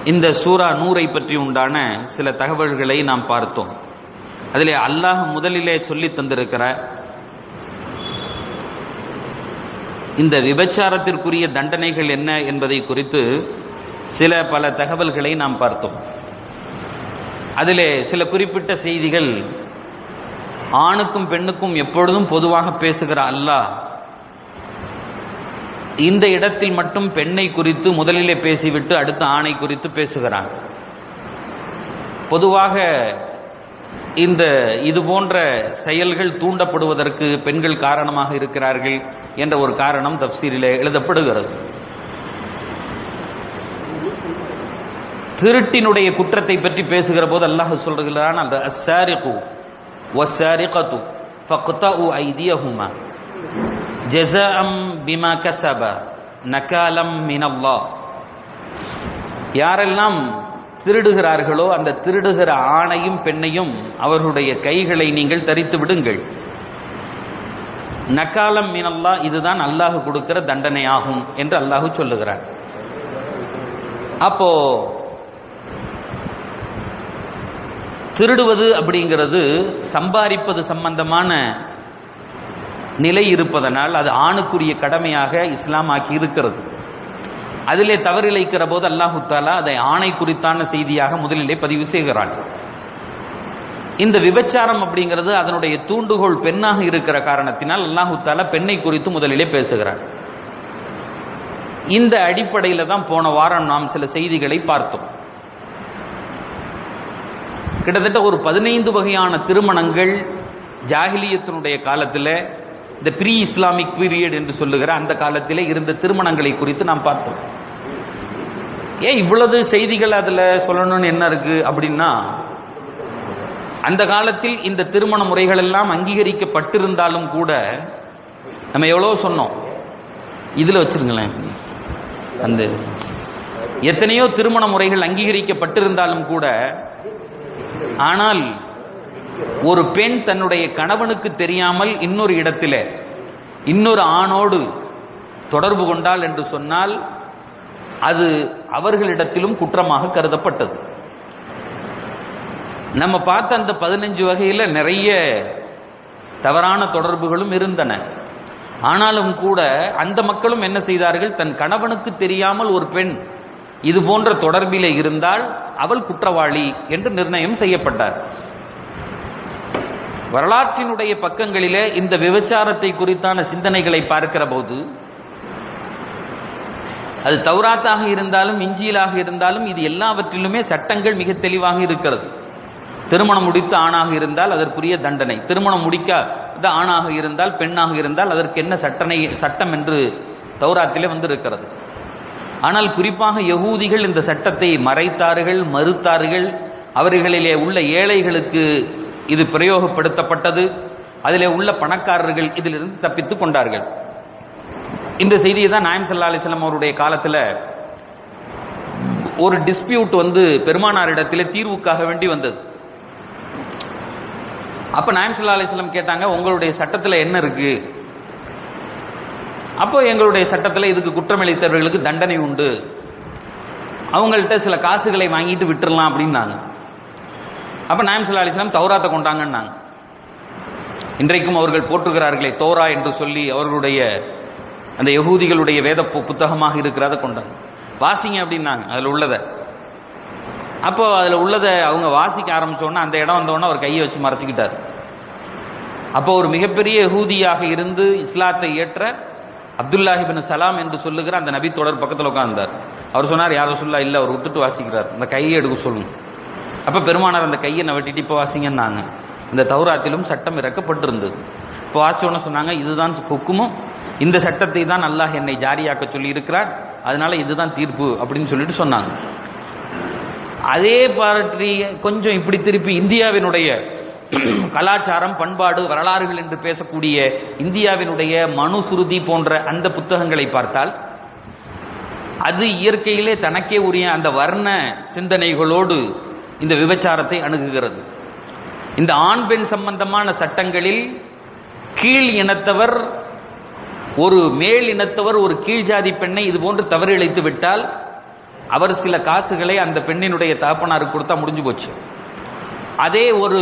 இந்த சூரா நூரை பற்றி உண்டான சில தகவல்களை நாம் பார்த்தோம் அதிலே அல்லாஹ் முதலிலே சொல்லி தந்திருக்கிற இந்த விபச்சாரத்திற்குரிய தண்டனைகள் என்ன என்பதை குறித்து சில பல தகவல்களை நாம் பார்த்தோம் அதிலே சில குறிப்பிட்ட செய்திகள் ஆணுக்கும் பெண்ணுக்கும் எப்பொழுதும் பொதுவாக பேசுகிற அல்லாஹ் இந்த இடத்தில் மட்டும் பெண்ணை குறித்து முதலிலே பேசிவிட்டு அடுத்து ஆணை குறித்து பேசுகிறான் பொதுவாக இந்த இது போன்ற செயல்கள் தூண்டப்படுவதற்கு பெண்கள் காரணமாக இருக்கிறார்கள் என்ற ஒரு காரணம் தப்சீரிலே எழுதப்படுகிறது திருட்டினுடைய குற்றத்தை பற்றி பேசுகிற போது அல்லாஹ் சொல்கிறான் அந்த அஸ்ஸாரிகு வஸ்ஸாரிகத்து ஃபக்தஉ ஐதியஹுமா ஜஸாஅம் பிமா கஸப நகாலம் மினல்லாஹ் யாரெல்லாம் திருடுகிறார்களோ அந்த திருடுகிற ஆணையும் பெண்ணையும் அவர்களுடைய கைகளை நீங்கள் தரித்து விடுங்கள் நக்காலம் மீனல்லா இதுதான் அல்லாஹ் கொடுக்கிற தண்டனை ஆகும் என்று அல்லாஹு சொல்லுகிறார் அப்போ திருடுவது அப்படிங்கிறது சம்பாதிப்பது சம்பந்தமான நிலை இருப்பதனால் அது ஆணுக்குரிய கடமையாக இஸ்லாம் ஆக்கி இருக்கிறது அதிலே தவறிழைக்கிற போது அல்லாஹு தாலா அதை ஆணை குறித்தான செய்தியாக முதலிலே பதிவு செய்கிறான் இந்த விபச்சாரம் அப்படிங்கிறது அதனுடைய தூண்டுகோல் பெண்ணாக இருக்கிற காரணத்தினால் அல்லாஹு தாலா பெண்ணை குறித்து முதலிலே பேசுகிறார் இந்த அடிப்படையில் தான் போன வாரம் நாம் சில செய்திகளை பார்த்தோம் கிட்டத்தட்ட ஒரு பதினைந்து வகையான திருமணங்கள் ஜாகிலியத்தினுடைய காலத்தில் இந்த ப்ரீ இஸ்லாமிக் பீரியட் என்று சொல்லுகிற அந்த காலத்திலே இருந்த திருமணங்களை குறித்து நாம் பார்த்தோம் ஏன் இவ்வளவு செய்திகள் அதில் சொல்லணும்னு என்ன இருக்கு அப்படின்னா அந்த காலத்தில் இந்த திருமண முறைகள் எல்லாம் அங்கீகரிக்கப்பட்டிருந்தாலும் கூட நம்ம எவ்வளோ சொன்னோம் இதில் வச்சிருங்களேன் அந்த எத்தனையோ திருமண முறைகள் அங்கீகரிக்கப்பட்டிருந்தாலும் கூட ஆனால் ஒரு பெண் தன்னுடைய கணவனுக்கு தெரியாமல் இன்னொரு இடத்திலே இன்னொரு ஆணோடு தொடர்பு கொண்டால் என்று சொன்னால் அது அவர்களிடத்திலும் குற்றமாக கருதப்பட்டது நம்ம பார்த்த அந்த பதினஞ்சு வகையில் நிறைய தவறான தொடர்புகளும் இருந்தன ஆனாலும் கூட அந்த மக்களும் என்ன செய்தார்கள் தன் கணவனுக்கு தெரியாமல் ஒரு பெண் இது போன்ற தொடர்பிலே இருந்தால் அவள் குற்றவாளி என்று நிர்ணயம் செய்யப்பட்டார் வரலாற்றினுடைய பக்கங்களிலே இந்த விபச்சாரத்தை குறித்தான சிந்தனைகளை பார்க்கிற போது அது தௌராத்தாக இருந்தாலும் இஞ்சியிலாக இருந்தாலும் இது எல்லாவற்றிலுமே சட்டங்கள் மிக தெளிவாக இருக்கிறது திருமணம் முடித்த ஆணாக இருந்தால் அதற்குரிய தண்டனை திருமணம் முடிக்காத ஆணாக இருந்தால் பெண்ணாக இருந்தால் அதற்கு என்ன சட்டனை சட்டம் என்று தௌராத்திலே வந்து இருக்கிறது ஆனால் குறிப்பாக யகூதிகள் இந்த சட்டத்தை மறைத்தார்கள் மறுத்தார்கள் அவர்களிலே உள்ள ஏழைகளுக்கு இது பிரயோகப்படுத்தப்பட்டது அதிலே உள்ள பணக்காரர்கள் இதிலிருந்து தப்பித்துக் கொண்டார்கள் இந்த செய்தியை தான் நாயம் சல்லா அலிஸ்லாம் அவருடைய காலத்தில் ஒரு டிஸ்பியூட் வந்து பெருமானாரிடத்தில் தீர்வுக்காக வேண்டி வந்தது அப்ப நாயம் சல்லா அலிஸ்லாம் கேட்டாங்க உங்களுடைய சட்டத்தில் என்ன இருக்கு அப்போ எங்களுடைய சட்டத்தில் இதுக்கு குற்றமளித்தவர்களுக்கு தண்டனை உண்டு அவங்கள்ட்ட சில காசுகளை வாங்கிட்டு விட்டுறலாம் அப்படின்னாங்க அப்ப நாயம் சல்லா அலிஸ்லாம் தௌராத்தை கொண்டாங்கன்னாங்க இன்றைக்கும் அவர்கள் போற்றுகிறார்களே தோரா என்று சொல்லி அவர்களுடைய அந்த யகூதிகளுடைய வேத புத்தகமாக இருக்கிறத கொண்டாங்க வாசிங்க அப்படின்னாங்க அதில் உள்ளதை அப்போ அதில் உள்ளதை அவங்க வாசிக்க ஆரம்பிச்சோன்னா அந்த இடம் வந்தோடனே அவர் கையை வச்சு மறைச்சிக்கிட்டார் அப்போ ஒரு மிகப்பெரிய யகூதியாக இருந்து இஸ்லாத்தை ஏற்ற அப்துல்லாஹிபின் சலாம் என்று சொல்லுகிற அந்த நபி தொடர் பக்கத்தில் உட்கார்ந்தார் அவர் சொன்னார் யாரும் சொல்லா இல்லை அவர் விட்டுட்டு வாசிக்கிறார் அந்த கையை எடுக்க சொல்லுங்க அப்போ பெருமானார் அந்த கையை நவட்டிட்டு இப்போ வாசிங்கன்னாங்க இந்த தௌராத்திலும் சட்டம் இறக்கப்பட்டிருந்தது இப்போ வாசிச்சோன்னு சொன்னாங்க இதுதான் ஹுக்குமும் இந்த சட்டத்தை தான் அல்லாஹ் என்னை ஜாரியாக்க சொல்லி இருக்கிறார் அதனால இதுதான் தீர்ப்பு அப்படின்னு சொல்லிட்டு சொன்னாங்க அதே பற்றி கொஞ்சம் இப்படி திருப்பி இந்தியாவினுடைய கலாச்சாரம் பண்பாடு வரலாறுகள் என்று பேசக்கூடிய இந்தியாவினுடைய மனுசுருதி போன்ற அந்த புத்தகங்களை பார்த்தால் அது இயற்கையிலே தனக்கே உரிய அந்த வர்ண சிந்தனைகளோடு இந்த விபச்சாரத்தை அணுகுகிறது இந்த ஆண் பெண் சம்பந்தமான சட்டங்களில் கீழ் இனத்தவர் ஒரு மேல் இனத்தவர் ஒரு கீழ் ஜாதி பெண்ணை இது போன்று தவறு இழைத்து விட்டால் அவர் சில காசுகளை அந்த பெண்ணினுடைய தகப்பனாருக்கு கொடுத்தா முடிஞ்சு போச்சு அதே ஒரு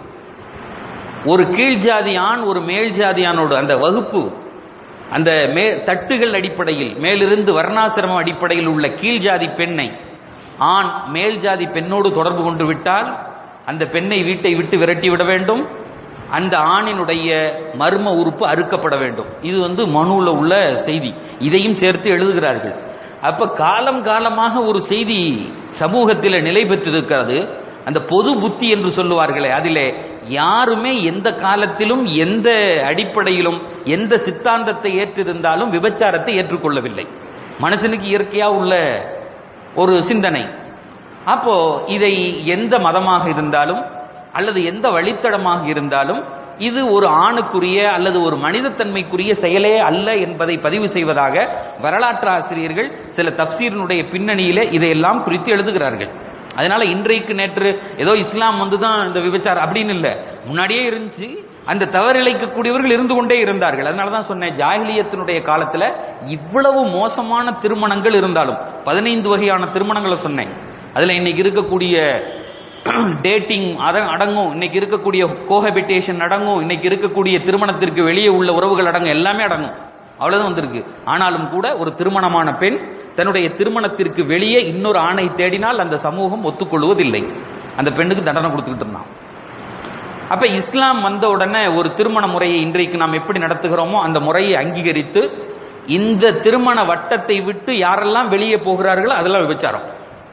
ஒரு கீழ் ஜாதி ஆண் ஒரு மேல் ஜாதி ஆணோடு அந்த வகுப்பு அந்த மே தட்டுகள் அடிப்படையில் மேலிருந்து வர்ணாசிரமம் அடிப்படையில் உள்ள கீழ் ஜாதி பெண்ணை ஆண் மேல் ஜாதி பெண்ணோடு தொடர்பு கொண்டு விட்டால் அந்த பெண்ணை வீட்டை விட்டு விரட்டி விட வேண்டும் அந்த ஆணினுடைய மர்ம உறுப்பு அறுக்கப்பட வேண்டும் இது வந்து மனுவில் உள்ள செய்தி இதையும் சேர்த்து எழுதுகிறார்கள் அப்ப காலம் காலமாக ஒரு செய்தி சமூகத்தில் நிலை பெற்றிருக்கிறது அந்த பொது புத்தி என்று சொல்லுவார்களே அதிலே யாருமே எந்த காலத்திலும் எந்த அடிப்படையிலும் எந்த சித்தாந்தத்தை ஏற்றிருந்தாலும் விபச்சாரத்தை ஏற்றுக்கொள்ளவில்லை மனுஷனுக்கு இயற்கையா உள்ள ஒரு சிந்தனை அப்போ இதை எந்த மதமாக இருந்தாலும் அல்லது எந்த வழித்தடமாக இருந்தாலும் இது ஒரு ஆணுக்குரிய அல்லது ஒரு மனிதத்தன்மைக்குரிய செயலே அல்ல என்பதை பதிவு செய்வதாக வரலாற்று ஆசிரியர்கள் சில தப்சீரினுடைய பின்னணியிலே இதையெல்லாம் குறித்து எழுதுகிறார்கள் அதனால இன்றைக்கு நேற்று ஏதோ இஸ்லாம் வந்து தான் இந்த விபச்சாரம் அப்படின்னு இல்லை முன்னாடியே இருந்துச்சு அந்த தவறிழைக்கக்கூடியவர்கள் இருந்து கொண்டே இருந்தார்கள் அதனால தான் சொன்னேன் ஜாகிலியத்தினுடைய காலத்துல இவ்வளவு மோசமான திருமணங்கள் இருந்தாலும் பதினைந்து வகையான திருமணங்களை சொன்னேன் அதுல இன்னைக்கு இருக்கக்கூடிய டேட்டிங் அடங்கும் இன்னைக்கு இருக்கக்கூடிய கோஹபிட்டேஷன் அடங்கும் இன்னைக்கு இருக்கக்கூடிய திருமணத்திற்கு வெளியே உள்ள உறவுகள் அடங்கும் எல்லாமே அடங்கும் அவ்வளவுதான் வந்திருக்கு ஆனாலும் கூட ஒரு திருமணமான பெண் தன்னுடைய திருமணத்திற்கு வெளியே இன்னொரு ஆணை தேடினால் அந்த சமூகம் ஒத்துக்கொள்வதில்லை அந்த பெண்ணுக்கு தண்டனை கொடுத்துக்கிட்டு இருந்தான் அப்ப இஸ்லாம் வந்த உடனே ஒரு திருமண முறையை இன்றைக்கு நாம் எப்படி நடத்துகிறோமோ அந்த முறையை அங்கீகரித்து இந்த திருமண வட்டத்தை விட்டு யாரெல்லாம் வெளியே போகிறார்களோ அதெல்லாம் விபச்சாரம்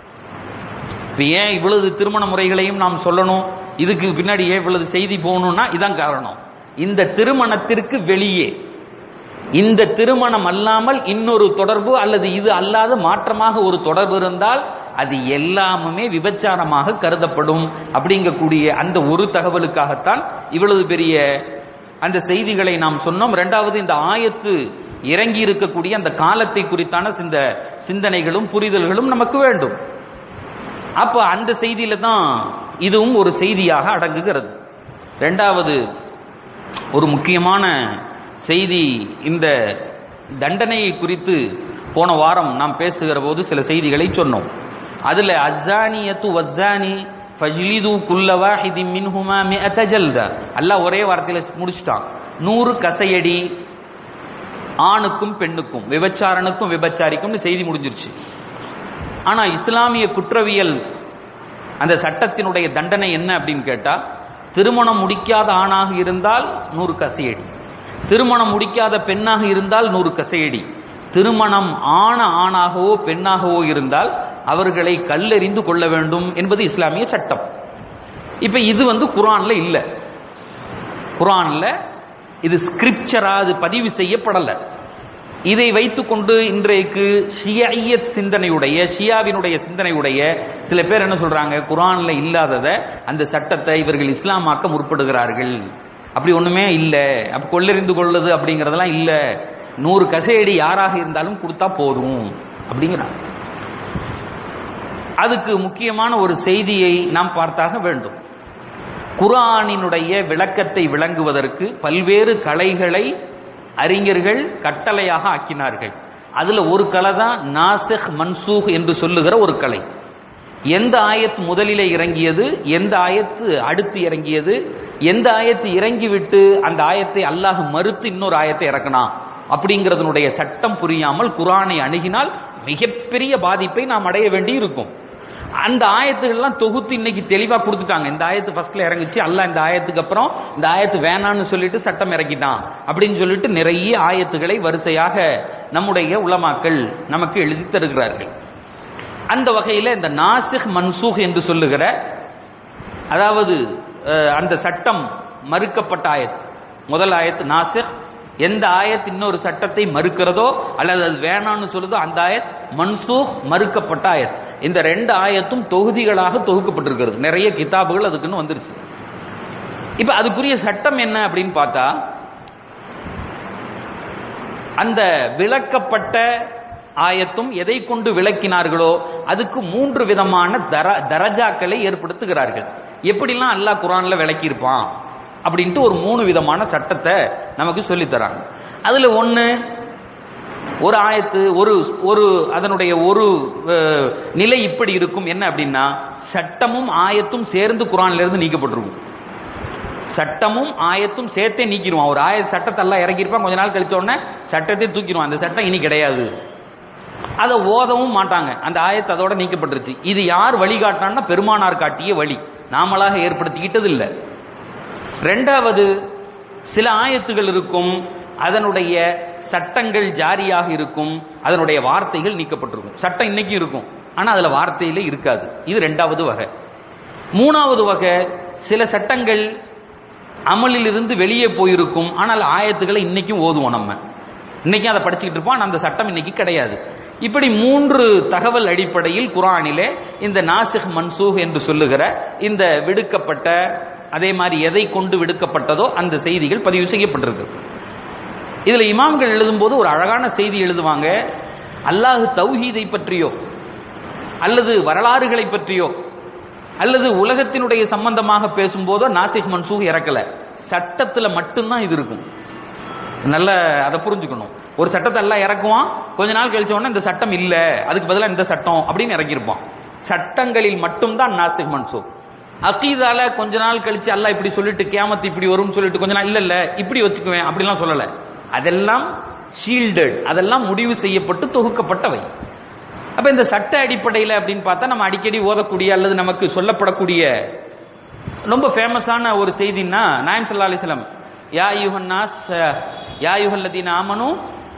இப்ப ஏன் இவ்வளவு திருமண முறைகளையும் நாம் சொல்லணும் இதுக்கு பின்னாடி ஏன் இவ்வளவு செய்தி போகணும்னா இதான் காரணம் இந்த திருமணத்திற்கு வெளியே இந்த திருமணம் அல்லாமல் இன்னொரு தொடர்பு அல்லது இது அல்லாத மாற்றமாக ஒரு தொடர்பு இருந்தால் அது எல்லாமுமே விபச்சாரமாக கருதப்படும் அப்படிங்கக்கூடிய அந்த ஒரு தகவலுக்காகத்தான் இவ்வளவு பெரிய அந்த செய்திகளை நாம் சொன்னோம் இரண்டாவது இந்த ஆயத்து இறங்கி இருக்கக்கூடிய அந்த காலத்தை குறித்தான சிந்த சிந்தனைகளும் புரிதல்களும் நமக்கு வேண்டும் அப்ப அந்த செய்தியில தான் இதுவும் ஒரு செய்தியாக அடங்குகிறது ரெண்டாவது ஒரு முக்கியமான செய்தி இந்த தண்டனையை குறித்து போன வாரம் நாம் பேசுகிற போது சில செய்திகளை சொன்னோம் அதுல அஸ்ஸானியத்து வஸ்ஸானி ஃபஜ்லிது குல்ல வாஹிதி மின்ஹுமா மிஅத ஜல்தா அல்லாஹ் ஒரே வார்த்தையில முடிச்சிட்டான் நூறு கசையடி ஆணுக்கும் பெண்ணுக்கும் விபச்சாரனுக்கும் விபச்சாரிக்கும்னு செய்தி முடிஞ்சிருச்சு ஆனா இஸ்லாமிய குற்றவியல் அந்த சட்டத்தினுடைய தண்டனை என்ன அப்படின்னு கேட்டா திருமணம் முடிக்காத ஆணாக இருந்தால் நூறு கசையடி திருமணம் முடிக்காத பெண்ணாக இருந்தால் நூறு கசையடி திருமணம் ஆண ஆணாகவோ பெண்ணாகவோ இருந்தால் அவர்களை கல்லெறிந்து கொள்ள வேண்டும் என்பது இஸ்லாமிய சட்டம் இப்ப இது வந்து குரான்ல இல்ல குரான்ல இது ஸ்கிரிப்சரா அது பதிவு செய்யப்படல இதை வைத்துக்கொண்டு இன்றைக்கு ஷியையத் சிந்தனையுடைய ஷியாவினுடைய சிந்தனையுடைய சில பேர் என்ன சொல்றாங்க குரான்ல இல்லாதத அந்த சட்டத்தை இவர்கள் இஸ்லாமாக்க முற்படுகிறார்கள் அப்படி ஒண்ணுமே இல்லை அப்ப கொள்ளறிந்து கொள்ளுது அப்படிங்கறதெல்லாம் இல்ல நூறு கசையடி யாராக இருந்தாலும் கொடுத்தா போதும் அப்படிங்கிறாங்க அதுக்கு முக்கியமான ஒரு செய்தியை நாம் பார்த்தாக வேண்டும் குரானினுடைய விளக்கத்தை விளங்குவதற்கு பல்வேறு கலைகளை அறிஞர்கள் கட்டளையாக ஆக்கினார்கள் அதுல ஒரு கலை தான் நாசிக் மன்சூக் என்று சொல்லுகிற ஒரு கலை எந்த ஆயத்து முதலிலே இறங்கியது எந்த ஆயத்து அடுத்து இறங்கியது எந்த ஆயத்து இறங்கிவிட்டு அந்த ஆயத்தை அல்லாஹ் மறுத்து இன்னொரு ஆயத்தை இறக்கினான் அப்படிங்கிறதனுடைய சட்டம் புரியாமல் குரானை அணுகினால் மிகப்பெரிய பாதிப்பை நாம் அடைய வேண்டி இருக்கும் அந்த ஆயத்துகள்லாம் தொகுத்து இன்னைக்கு தெளிவா கொடுத்துட்டாங்க இந்த ஆயத்து ஃபர்ஸ்ட்ல இறங்குச்சு அல்ல இந்த ஆயத்துக்கு அப்புறம் இந்த ஆயத்து வேணான்னு சொல்லிட்டு சட்டம் இறக்கிட்டான் அப்படின்னு சொல்லிட்டு நிறைய ஆயத்துகளை வரிசையாக நம்முடைய உலமாக்கள் நமக்கு எழுதி தருகிறார்கள் அந்த வகையில் இந்த நாசிக் மன்சூக் என்று சொல்லுகிற அதாவது அந்த சட்டம் மறுக்கப்பட்ட ஆயத் முதல் ஆயத்து நாசிக் எந்த ஆயத் இன்னொரு சட்டத்தை மறுக்கிறதோ அல்லது அது வேணான்னு சொல்லுதோ அந்த ஆயத் மன்சூக் மறுக்கப்பட்ட ஆயத் இந்த ரெண்டு ஆயத்தும் தொகுதிகளாக தொகுக்கப்பட்டிருக்கிறது நிறைய கிதாபுகள் அதுக்குன்னு வந்துருச்சு இப்ப அதுக்குரிய சட்டம் என்ன அப்படின்னு பார்த்தா அந்த விளக்கப்பட்ட ஆயத்தும் எதை கொண்டு விளக்கினார்களோ அதுக்கு மூன்று விதமான தர தரஜாக்களை ஏற்படுத்துகிறார்கள் எப்படிலாம் அல்லாஹ் குரான்ல விளக்கியிருப்பான் அப்படின்ட்டு ஒரு மூணு விதமான சட்டத்தை நமக்கு சொல்லித் தராங்க அதுல ஒண்ணு ஒரு ஆயத்து ஒரு ஒரு அதனுடைய ஒரு அஹ், நிலை இப்படி இருக்கும் என்ன அப்படின்னா சட்டமும் ஆயத்தும் சேர்ந்து குரான்ல இருந்து நீக்கப்பட்டிருக்கும் சட்டமும் ஆயத்தும் சேர்த்தே நீக்கிடுவான் ஒரு ஆய சட்டத்தை எல்லாம் இறக்கியிருப்பான் கொஞ்ச நாள் கழிச்ச உடனே சட்டத்தை தூக்கிடுவான் அந்த சட்டம் இனி கிடையாது அதை ஓதவும் மாட்டாங்க அந்த ஆயத்து அதோட நீக்கப்பட்டுருச்சு இது யார் வழிகாட்டினான்னா பெருமானார் காட்டிய வழி நாமளாக ஏற்படுத்திக்கிட்டது இல்லை ரெண்டாவது சில ஆயத்துகள் இருக்கும் அதனுடைய சட்டங்கள் ஜாரியாக இருக்கும் அதனுடைய வார்த்தைகள் நீக்கப்பட்டிருக்கும் சட்டம் இன்னைக்கும் இருக்கும் ஆனா அதுல வார்த்தையில இருக்காது இது ரெண்டாவது வகை மூணாவது வகை சில சட்டங்கள் அமலில் இருந்து வெளியே போயிருக்கும் ஆனால் ஆயத்துக்களை இன்னைக்கும் ஓதுவோம் நம்ம இன்னைக்கும் அதை படிச்சுக்கிட்டு இருப்போம் ஆனா அந்த சட்டம் இன்னைக்கு கிடையாது இப்படி மூன்று தகவல் அடிப்படையில் குரானிலே இந்த நாசிக் மன்சூஹ் என்று சொல்லுகிற இந்த விடுக்கப்பட்ட அதே மாதிரி எதை கொண்டு விடுக்கப்பட்டதோ அந்த செய்திகள் பதிவு செய்யப்பட்டிருக்கு இதுல இமாம்கள் எழுதும்போது ஒரு அழகான செய்தி எழுதுவாங்க அல்லாஹ் தௌஹீதை பற்றியோ அல்லது வரலாறுகளை பற்றியோ அல்லது உலகத்தினுடைய சம்பந்தமாக பேசும்போதோ நாசிக் மன்சூஹ் இறக்கல சட்டத்துல மட்டும்தான் இது இருக்கும் நல்ல அதை புரிஞ்சுக்கணும் ஒரு சட்டத்தை எல்லாம் இறக்குவான் கொஞ்ச நாள் கழிச்ச உடனே இந்த சட்டம் இல்ல அதுக்கு பதிலா இந்த சட்டம் அப்படின்னு இறக்கியிருப்பான் சட்டங்களில் மட்டும்தான் நாசிக் மன்சூக் அகீதால கொஞ்ச நாள் கழிச்சு அல்லாஹ் இப்படி சொல்லிட்டு கியாமத்து இப்படி வரும்னு சொல்லிட்டு கொஞ்ச நாள் இல்ல இல்ல இப்படி வச்சுக்குவேன் அப்படிலாம் சொல்லல அதெல்லாம் ஷீல்டட் அதெல்லாம் முடிவு செய்யப்பட்டு தொகுக்கப்பட்டவை அப்ப இந்த சட்ட அடிப்படையில் அப்படின்னு பார்த்தா நம்ம அடிக்கடி ஓதக்கூடிய அல்லது நமக்கு சொல்லப்படக்கூடிய ரொம்ப ஃபேமஸான ஒரு செய்தின்னா நாயம் சல்லா அலிஸ்லாம் யா யுஹன்னாஸ் யா யுஹல்லதீன ஆமனு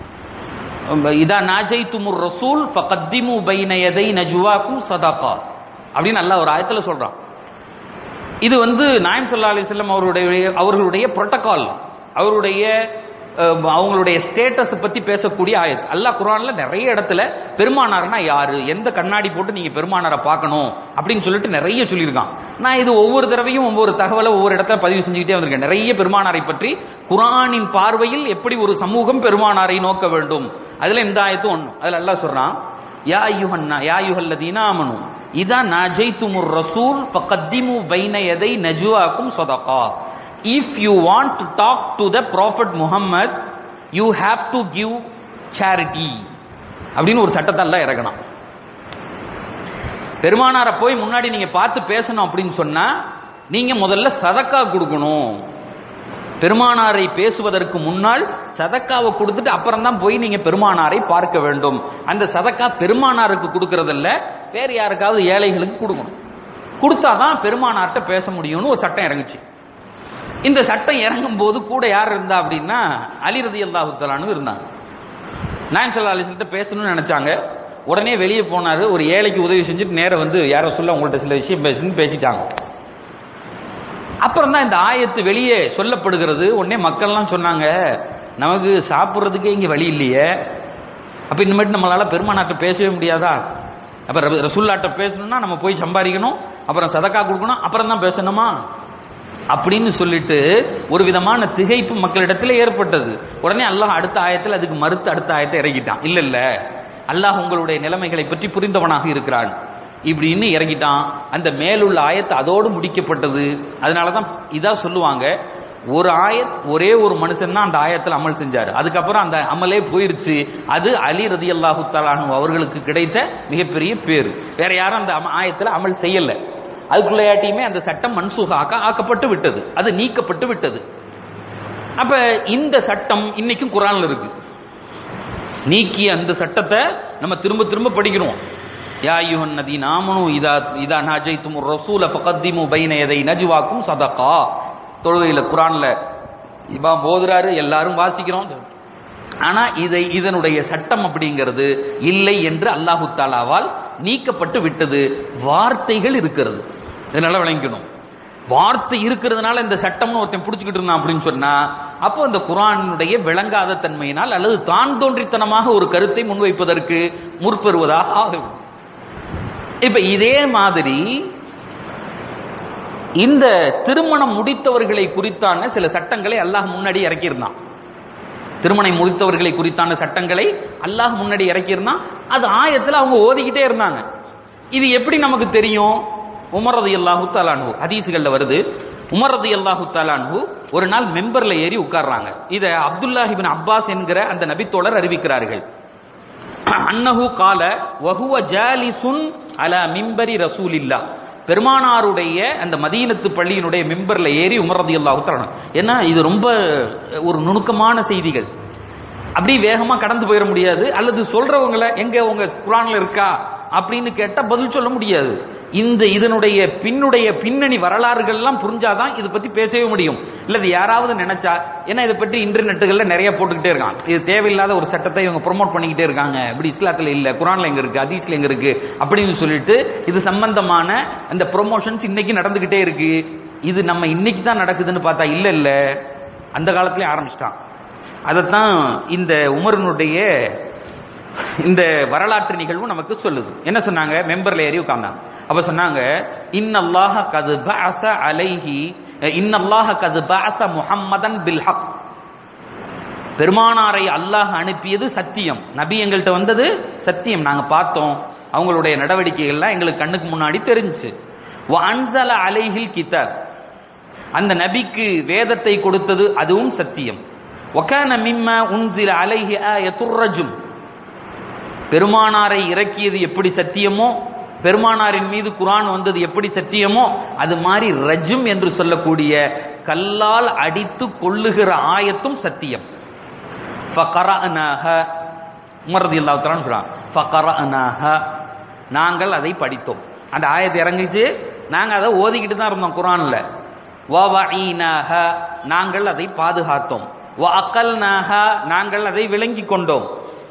இதா நாஜை துமுர் ரசூல் ஃபகத்திமு பைன யதை நஜுவாக்கும் சதாகா அப்படின்னு அல்லாஹ் ஒரு ஆயத்துல சொல்றான் இது வந்து நாயம் சல்லா அலிஸ்லாம் அவருடைய அவர்களுடைய புரோட்டோகால் அவருடைய அஹ், அவங்களுடைய ஸ்டேட்டஸ் பத்தி பேசக்கூடிய ஆயத் அல்லாஹ் குரான்ல நிறைய இடத்துல பெருமானார்னா யாரு எந்த கண்ணாடி போட்டு நீங்க பெருமானாரை பார்க்கணும் அப்படின்னு சொல்லிட்டு நிறைய சொல்லியிருக்கான் நான் இது ஒவ்வொரு தடவையும் ஒவ்வொரு தகவலை ஒவ்வொரு இடத்துல பதிவு செஞ்சுக்கிட்டே வந்திருக்கேன் நிறைய பெருமானாரை பற்றி குரானின் பார்வையில் எப்படி ஒரு சமூகம் பெருமானாரை நோக்க வேண்டும் அதுல இந்த ஆயத்தும் ஒண்ணு அதுல அல்லாஹ் சொல்றான் யா யுஹன்னா யா யுஹல்லதீன ஆமனு இதா நாஜைத்துமுர் ரசூல் ஃபகத்திமு பைன யதை நஜுவாக்கும் சதகா if you want to talk to the prophet Muhammad you have to give charity அப்படின்னு ஒரு சட்டத்தை எல்லாம் இறக்கணும் பெருமானாரை போய் முன்னாடி நீங்க பார்த்து பேசணும் அப்படின்னு சொன்னா நீங்க முதல்ல சதக்கா கொடுக்கணும் பெருமானாரை பேசுவதற்கு முன்னால் சதக்காவை கொடுத்துட்டு அப்புறம் தான் போய் நீங்க பெருமானாரை பார்க்க வேண்டும் அந்த சதக்கா பெருமானாருக்கு கொடுக்கறதல்ல வேற யாருக்காவது ஏழைகளுக்கு கொடுக்கணும் கொடுத்தாதான் பெருமானார்ட்ட பேச முடியும்னு ஒரு சட்டம் இறங்குச்சு இந்த சட்டம் இறங்கும் போது கூட யார் இருந்தா அப்படின்னா அலி ரதி அல்லாஹுத்தலானு இருந்தாங்க நாயம் சல்லா அலிஸ்கிட்ட பேசணும்னு நினைச்சாங்க உடனே வெளியே போனாரு ஒரு ஏழைக்கு உதவி செஞ்சுட்டு நேரா வந்து யாரோ சொல்ல உங்கள்ட்ட சில விஷயம் பேசணும்னு பேசிட்டாங்க அப்புறம் தான் இந்த ஆயத்து வெளியே சொல்லப்படுகிறது உடனே மக்கள்லாம் சொன்னாங்க நமக்கு சாப்பிட்றதுக்கே இங்க வழி இல்லையே அப்ப இனிமேட்டு நம்மளால பெருமானாட்ட பேசவே முடியாதா அப்ப ரப- ரசூல்லாட்ட பேசணும்னா நம்ம போய் சம்பாதிக்கணும் அப்புறம் சதக்கா கொடுக்கணும் அப்புறம் தான் பேசணுமா அப்படின்னு சொல்லிட்டு ஒரு விதமான திகைப்பு மக்களிடத்தில் ஏற்பட்டது உடனே அல்லாஹ் அடுத்த ஆயத்தில் அதுக்கு மறுத்து அடுத்த ஆயத்தை இறங்கிட்டான் இல்ல இல்ல அல்லாஹ் உங்களுடைய நிலைமைகளை பற்றி புரிந்தவனாக இருக்கிறான் இப்படின்னு இறங்கிட்டான் அந்த மேலுள்ள ஆயத்து அதோடு முடிக்கப்பட்டது அதனால தான் இதா சொல்லுவாங்க ஒரு ஆயத் ஒரே ஒரு மனுஷன் தான் அந்த ஆயத்தில் அமல் செஞ்சாரு அதுக்கப்புறம் அந்த அமலே போயிருச்சு அது அலி ரதி அல்லாஹு அவர்களுக்கு கிடைத்த மிகப்பெரிய பேர் வேற யாரும் அந்த அம- ஆயத்துல அமல் செய்யல அதுக்குள்ளையாட்டியுமே அந்த சட்டம் மன்சூகாக்க ஆக்கப்பட்டு விட்டது அது நீக்கப்பட்டு விட்டது அப்ப இந்த சட்டம் இன்னைக்கும் குரான்ல இருக்கு நீக்கிய அந்த சட்டத்தை நம்ம திரும்ப திரும்ப படிக்கிறோம் யா அய்யுஹன் நதீன ஆமனு இதா இதா நாஜைத்தும் ரசூல ஃபகத்திமு பைன யதை நஜ்வாக்கும் சதகா தொழுகையில குரான்ல இமாம் போதுறாரு எல்லாரும் வாசிக்கிறோம் ஆனா இதை இதனுடைய சட்டம் அப்படிங்கிறது இல்லை என்று அல்லாஹு தாலாவால் நீக்கப்பட்டு விட்டது வார்த்தைகள் இருக்கிறது இதனால விளங்கிக்கணும் வார்த்தை இருக்கிறதுனால இந்த சட்டம்னு ஒருத்தன் பிடிச்சிக்கிட்டு இருந்தான் அப்படின்னு சொன்னா அப்போ இந்த குரானுடைய விளங்காத தன்மையினால் அல்லது தான் தோன்றித்தனமாக ஒரு கருத்தை முன்வைப்பதற்கு முற்பெறுவதாக ஆகும் இப்ப இதே மாதிரி இந்த திருமணம் முடித்தவர்களை குறித்தான சில சட்டங்களை அல்லாஹ் முன்னாடி இறக்கியிருந்தான் திருமணம் முடித்தவர்களை குறித்தான சட்டங்களை அல்லாஹ் முன்னாடி இறக்கியிருந்தான் அது ஆயத்துல அவங்க ஓதிக்கிட்டே இருந்தாங்க இது எப்படி நமக்கு தெரியும் உமர் ரதி அல்லாஹு தாலான்ஹு ஹதீசுகள்ல வருது உமர் ரதி அல்லாஹு தாலான்ஹு ஒரு நாள் மெம்பர்ல ஏறி உட்கார்றாங்க இத அப்துல்லாஹிபின் அப்பாஸ் என்கிற அந்த நபித்தோழர் அறிவிக்கிறார்கள் அன்னஹு கால வஹுவ ஜாலிசுன் அலா மிம்பரி ரசூலில்லா பெருமானாருடைய அந்த மதீனத்து பள்ளியினுடைய மிம்பர்ல ஏறி உமர் ரலியல்லாஹு தஆலா ஏன்னா இது ரொம்ப ஒரு நுணுக்கமான செய்திகள் அப்படி வேகமா கடந்து போயிட முடியாது அல்லது சொல்றவங்கள எங்க உங்க குரான்ல இருக்கா அப்படின்னு கேட்டா பதில் சொல்ல முடியாது இந்த இதனுடைய பின்னுடைய பின்னணி வரலாறுகள்லாம் புரிஞ்சாதான் இதை பத்தி பேசவே முடியும் இல்லது யாராவது நினைச்சா ஏன்னா இதை பற்றி இன்டர்நெட்டுகள்ல நிறைய போட்டுக்கிட்டே இருக்கான் இது தேவையில்லாத ஒரு சட்டத்தை இவங்க ப்ரொமோட் பண்ணிக்கிட்டே இருக்காங்க இப்படி இஸ்லாத்துல இல்ல குரான்ல எங்க இருக்கு ஹதீஸ்ல எங்க இருக்கு அப்படின்னு சொல்லிட்டு இது சம்பந்தமான அந்த ப்ரொமோஷன்ஸ் இன்னைக்கு நடந்துகிட்டே இருக்கு இது நம்ம இன்னைக்கு தான் நடக்குதுன்னு பார்த்தா இல்ல இல்ல அந்த காலத்திலே ஆரம்பிச்சிட்டான் அதைத்தான் இந்த உமரனுடைய இந்த வரலாற்று நிகழ்வு நமக்கு சொல்லுது என்ன சொன்னாங்க மெம்பர்ல ஏறி உட்கார்ந்தாங்க அப்ப சொன்னாங்க இன்னல்லாஹ கது பஅஸ அலைஹி இன்னல்லாஹ கது பஅஸ முஹம்மதன் பில் ஹக் பெருமானாரை அல்லாஹ் அனுப்பியது சத்தியம் நபி எங்கள்கிட்ட வந்தது சத்தியம் நாங்க பார்த்தோம் அவங்களுடைய நடவடிக்கைகள்லாம் எங்களுக்கு கண்ணுக்கு முன்னாடி தெரிஞ்சுச்சு வ அன்சல அலைஹில் கிதாப் அந்த நபிக்கு வேதத்தை கொடுத்தது அதுவும் சத்தியம் ஒகான மிம்ம உன்சில அலைஹி ஆயத்துர் ரஜும் பெருமானாரை இறக்கியது எப்படி சத்தியமோ பெருமானாரின் மீது குரான் வந்தது எப்படி சத்தியமோ அது மாதிரி ரஜும் என்று சொல்லக்கூடிய கல்லால் அடித்து கொள்ளுகிற ஆயத்தும் சத்தியம் ஃபகரஅனாஹ உமர் ரலியல்லாஹு தஆலா சொல்றாங்க ஃபகரஅனாஹ நாங்கள் அதை படித்தோம் அந்த ஆயத்து இறங்குச்சு நாங்க அதை ஓதிக்கிட்டு தான் இருந்தோம் குரான்ல வவஈனாஹ நாங்கள் அதை பாதுகாத்தோம் வஅக்கல்னாஹ நாங்கள் அதை விளங்கிக் கொண்டோம்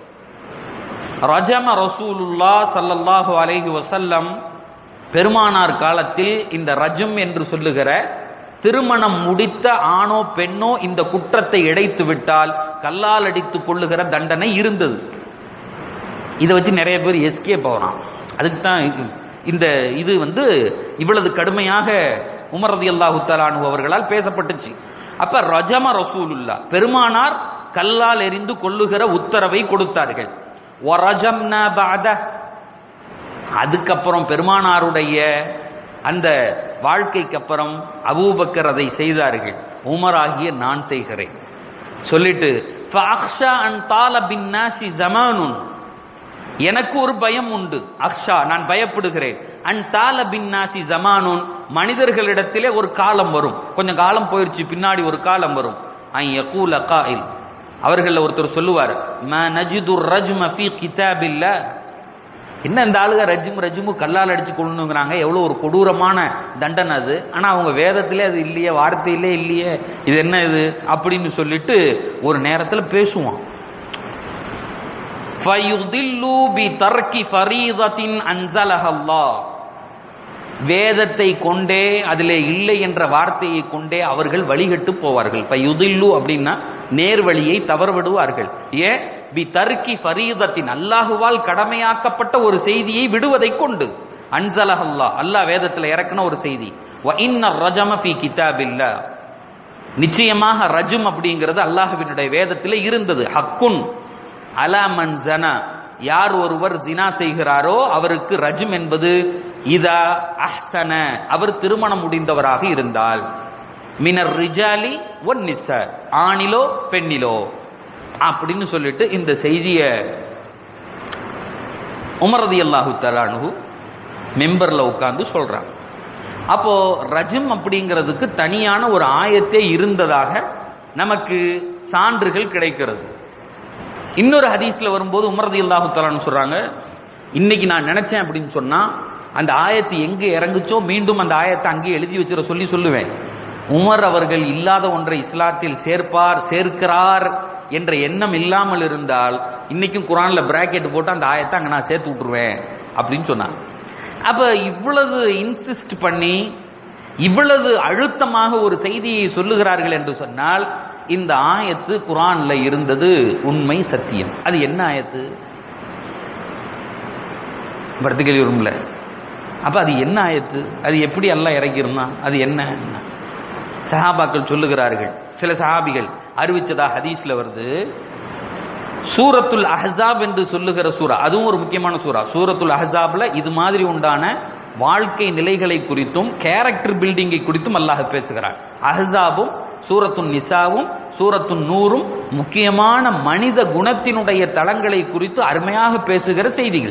ரஜம ரசூலுல்லா சல்லல்லாஹு அலைஹி வசல்லம் பெருமானார் காலத்தில் இந்த ரஜம் என்று சொல்லுகிற திருமணம் முடித்த ஆணோ பெண்ணோ இந்த குற்றத்தை இழைத்து விட்டால் கல்லால் அடித்துக் கொள்ளுகிற தண்டனை இருந்தது இதை வச்சு நிறைய பேர் எஸ்கே போகிறான் அதுக்கு தான் இந்த இது வந்து இவ்வளவு கடுமையாக உமர் ரதி அல்லாஹு தலானு அவர்களால் பேசப்பட்டுச்சு அப்ப ரஜம ரசூலுல்லா பெருமானார் கல்லால் எரிந்து கொள்ளுகிற உத்தரவை கொடுத்தார்கள் ஒரஜம்னா பாத அதுக்கப்புறம் பெருமானாருடைய அந்த வாழ்க்கைக்கு அப்புறம் அபூபக்கர் அதை செய்தார்கள் உமராகிய நான் செய்கிறேன் சொல்லிட்டு ஃபஅக்ஷா அன் தால பின் நாசி ஜமானுன் எனக்கு ஒரு பயம் உண்டு அக்ஷா நான் பயப்படுகிறேன் அன் தால பின் நாசி ஜமானுன் மனிதர்களிடத்திலே ஒரு காலம் வரும் கொஞ்சம் காலம் போயிருச்சு பின்னாடி ஒரு காலம் வரும் ஐ யகூல காயில் அவர்கள ஒருத்தர் சொல்லுவார் ம நஜிது ரஜ்ம ஃபீ கிதாபில்லா என்ன இந்த ஆளுக ரஜ்மு ரஜ்மு கல்லால் அடிச்சு கொள்ளுங்கிறாங்க எவ்வளோ ஒரு கொடூரமான தண்டனை அது ஆனால் அவங்க வேதத்திலே அது இல்லையே வார்த்தையிலே இல்லையே இது என்ன இது அப்படின்னு சொல்லிட்டு ஒரு நேரத்தில் பேசுவான் ஃபயுதில்லு பி தர்கி ஃபரீதத்தின் அன்சலஹல்லாஹ் வேதத்தை கொண்டே அதிலே இல்லை என்ற வார்த்தையை கொண்டே அவர்கள் வழிகட்டு போவார்கள் ஃபயுதில்லு அப்படின்னா நேர்வழியை தவறுவிடுவார்கள் ஏன் பி தர்கி ஃபரீதத்தின் அல்லாஹுவால் கடமையாக்கப்பட்ட ஒரு செய்தியை விடுவதை கொண்டு அன்சலஹல்லா அல்லாஹ் வேதத்தில் இறக்குன ஒரு செய்தி வ இன்ன ரஜம ஃபி கிதாபில்லா நிச்சயமாக ரஜும் அப்படிங்கிறது அல்லாஹுவினுடைய வேதத்தில் இருந்தது ஹக்குன் அலாமன் ஜனா யார் ஒருவர் ஜினா செய்கிறாரோ அவருக்கு ரஜும் என்பது இதா அஹ்சன அவர் திருமணம் முடிந்தவராக இருந்தால் மினர் ரிஜாலி ஒன் நிச ஆணிலோ பெண்ணிலோ அப்படின்னு சொல்லிட்டு இந்த செய்திய உமரதி அல்லாஹு தலானு மெம்பர்ல உட்கார்ந்து சொல்றாங்க அப்போ ரஜம் அப்படிங்கிறதுக்கு தனியான ஒரு ஆயத்தே இருந்ததாக நமக்கு சான்றுகள் கிடைக்கிறது இன்னொரு ஹதீஸ்ல வரும்போது உமரதி அல்லாஹு தலான்னு சொல்றாங்க இன்னைக்கு நான் நினைச்சேன் அப்படின்னு சொன்னா அந்த ஆயத்து எங்க இறங்குச்சோ மீண்டும் அந்த ஆயத்தை அங்கே எழுதி வச்சிட சொல்லி சொல்லுவேன் உமர் அவர்கள் இல்லாத ஒன்றை இஸ்லாத்தில் சேர்ப்பார் சேர்க்கிறார் என்ற எண்ணம் இல்லாமல் இருந்தால் இன்னைக்கும் குரான்ல பிராக்கெட் போட்டு அந்த ஆயத்தை அங்க நான் சேர்த்து விட்டுருவேன் அப்படின்னு சொன்னாங்க அப்ப இவ்வளவு இன்சிஸ்ட் பண்ணி இவ்வளவு அழுத்தமாக ஒரு செய்தியை சொல்லுகிறார்கள் என்று சொன்னால் இந்த ஆயத்து குரான்ல இருந்தது உண்மை சத்தியம் அது என்ன ஆயத்து பர்த்திகலி வரும்ல அப்ப அது என்ன ஆயத்து அது எப்படி எல்லாம் இறக்கிருந்தான் அது என்ன சஹாபாக்கள் சொல்லுகிறார்கள் சில சஹாபிகள் அறிவிச்சதா ஹதீஸ்ல வருது சூரத்துல் அஹ்ஸாப் என்று சொல்லுகிற சூரா அதுவும் ஒரு முக்கியமான சூரா சூரத்துல் அஹ்ஸாப்ல இது மாதிரி உண்டான வாழ்க்கை நிலைகளை குறித்தும் கேரக்டர் பில்டிங்கை குறித்தும் அல்லாஹ் பேசுகிறார் அஹ்ஸாபும் சூரத்துன் நிசாவும் சூரத்துன் நூறும் முக்கியமான மனித குணத்தினுடைய தளங்களை குறித்து அருமையாக பேசுகிற செய்திகள்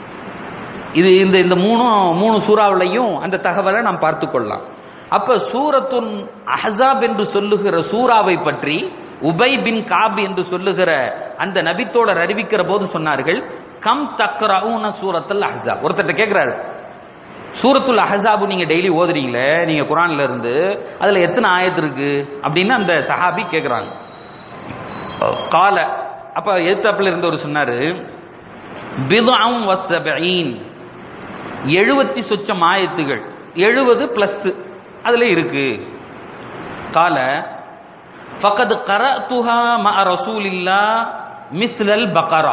இது இந்த இந்த மூணு மூணு சூறாவிலையும் அந்த தகவலை நாம் பார்த்து கொள்ளலாம் அப்ப சூரத்துன் அஹசாப் என்று சொல்லுகிற சூறாவை பற்றி உபை பின் காப் என்று சொல்லுகிற அந்த நபித்தோழர் அறிவிக்கிற போது சொன்னார்கள் கம் தக்ரவுன சூரத்துல் அஹசாப் ஒருத்தர் கேட்கிறாரு சூரத்துல் அஹசாபு நீங்க டெய்லி ஓதுறீங்களே நீங்க குரான்ல இருந்து அதுல எத்தனை ஆயத்து இருக்கு அப்படின்னு அந்த சஹாபி கேட்கிறாங்க கால அப்ப எழுத்தாப்புல இருந்தவர் சொன்னாரு பிதுஅம் வஸ்ஸபீன் எழுபத்தி சொச்சம் ஆயத்துகள் எழுபது பிளஸ் அதுல இருக்கு கால ஃபகத் கரத்துஹா மஅ ரசூலில்லா மிஸ்லல் பக்கரா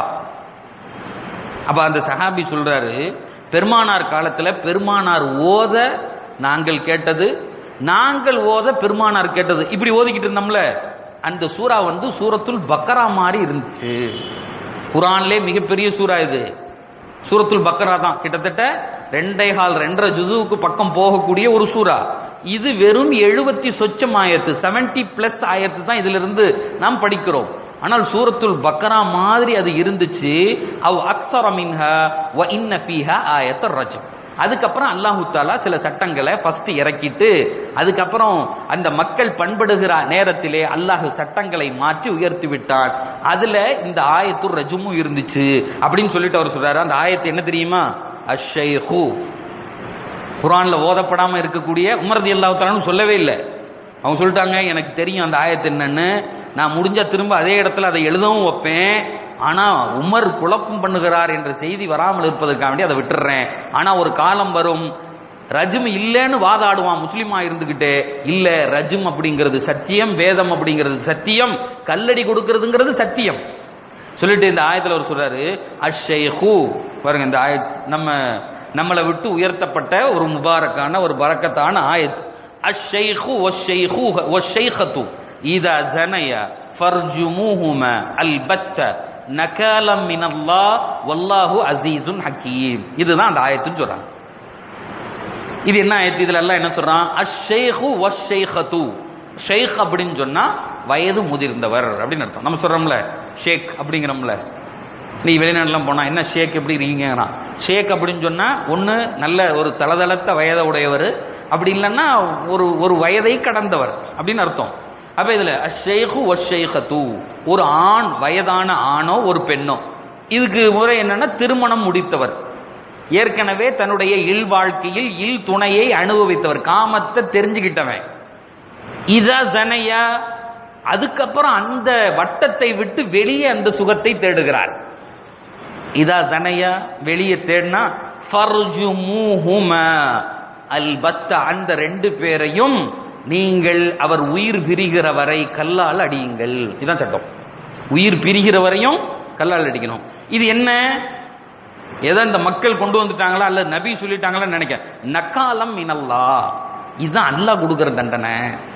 அப்ப அந்த சஹாபி சொல்றாரு பெருமானார் காலத்துல பெருமானார் ஓத நாங்கள் கேட்டது நாங்கள் ஓத பெருமானார் கேட்டது இப்படி ஓதிக்கிட்டு இருந்தோம்ல அந்த சூரா வந்து சூரத்துல் பக்கரா மாதிரி இருந்துச்சு குரான்லே மிகப்பெரிய சூரா இது சூரத்துல் பக்கரா தான் கிட்டத்தட்ட ரெண்டே கால் ரெண்டரை ஜுசுவுக்கு பக்கம் போகக்கூடிய ஒரு சூரா இது வெறும் எழுபத்தி சொச்சம் ஆயத்து செவன்டி பிளஸ் ஆயத்து தான் இதுல இருந்து நாம் படிக்கிறோம் ஆனால் சூரத்துல் பக்கரா மாதிரி அது இருந்துச்சு அவ் அக்ஸர மின்ஹா வ இன்ன ஃபீஹா ஆயத்த ரஜம் அதுக்கப்புறம் அல்லாஹு தாலா சில சட்டங்களை ஃபர்ஸ்ட் இறக்கிட்டு அதுக்கப்புறம் அந்த மக்கள் பண்படுகிற நேரத்திலே அல்லாஹ் சட்டங்களை மாற்றி உயர்த்தி விட்டான் அதுல இந்த ஆயத்து ரஜமும் இருந்துச்சு அப்படின்னு சொல்லிட்டு அவர் சொல்றாரு அந்த ஆயத்து என்ன தெரியுமா அஷைஹு குரான்ல ஓதப்படாம இருக்கக்கூடிய உமரதி அல்லாஹாலும் சொல்லவே இல்லை அவங்க சொல்லிட்டாங்க எனக்கு தெரியும் அந்த ஆயத்து என்னன்னு நான் முடிஞ்சா திரும்ப அதே இடத்துல அதை எழுதவும் வைப்பேன் ஆனா உமர் குழப்பம் பண்ணுகிறார் என்ற செய்தி வராமல் இருப்பதற்காக வேண்டி அதை விட்டுறேன் ஆனா ஒரு காலம் வரும் ரஜும் இல்லைன்னு வாதாடுவான் முஸ்லீமா இருந்துகிட்டே இல்ல ரஜும் அப்படிங்கிறது சத்தியம் வேதம் அப்படிங்கிறது சத்தியம் கல்லடி கொடுக்கிறதுங்கிறது சத்தியம் சொல்லிட்டு இந்த ஆயத்துல ஒரு சொல்றாரு அஷேஹு பாருங்க இந்த ஆய நம்ம நம்மளை விட்டு உயர்த்தப்பட்ட ஒரு முபாரக்கான ஒரு பரக்கத்தான ஆயத் அஷைஹு ஒஷைஹு ஒஷைஹத்து இதா ஜனய ஃபர்ஜுமுஹும அல்பத்த நகாலம் மினல்லாஹ் வல்லாஹு அசீசுன் ஹக்கீம் இதுதான் அந்த ஆயத்துன்னு சொல்றாங்க இது என்ன ஆயத்து இதுல எல்லாம் என்ன சொல்றான் அஷேஹு வஷேஹத்து ஷேக் அப்படின்னு சொன்னா வயது முதிர்ந்தவர் அப்படின்னு அர்த்தம் நம்ம சொல்றோம்ல ஷேக் அப்படிங்கிறோம்ல நீ வெளிநாட்டுலாம் போனா என்ன ஷேக் எப்படி இருக்கீங்கன்னா ஷேக் அப்படின்னு சொன்னா ஒண்ணு நல்ல ஒரு தளதளத்த வயத உடையவர் அப்படி இல்லைன்னா ஒரு ஒரு வயதை கடந்தவர் அப்படின்னு அர்த்தம் அப்ப இதுல அஷேகு ஒஷேகத்து ஒரு ஆண் வயதான ஆணோ ஒரு பெண்ணோ இதுக்கு முறை என்னன்னா திருமணம் முடித்தவர் ஏற்கனவே தன்னுடைய இல் வாழ்க்கையில் இல் துணையை அனுபவித்தவர் காமத்தை தெரிஞ்சுக்கிட்டவன் இதா ஜனையா அதுக்கப்புறம் அந்த வட்டத்தை விட்டு வெளியே அந்த சுகத்தை தேடுகிறார் இதா ஜனையா வெளியே தேடினா ஃபர்ஜுமுஹும அல்பத்த அந்த ரெண்டு பேரையும் நீங்கள் அவர் உயிர் பிரிகிற வரை கல்லால் அடியுங்கள் இதுதான் சட்டம் உயிர் பிரிகிற வரையும் கல்லால் அடிக்கணும் இது என்ன ஏதோ இந்த மக்கள் கொண்டு வந்துட்டாங்களா அல்ல நபி சொல்லிட்டாங்களா நினைக்க நக்காலம் மினல்லா இதுதான் அல்லாஹ் கொடுக்கிற தண்டனை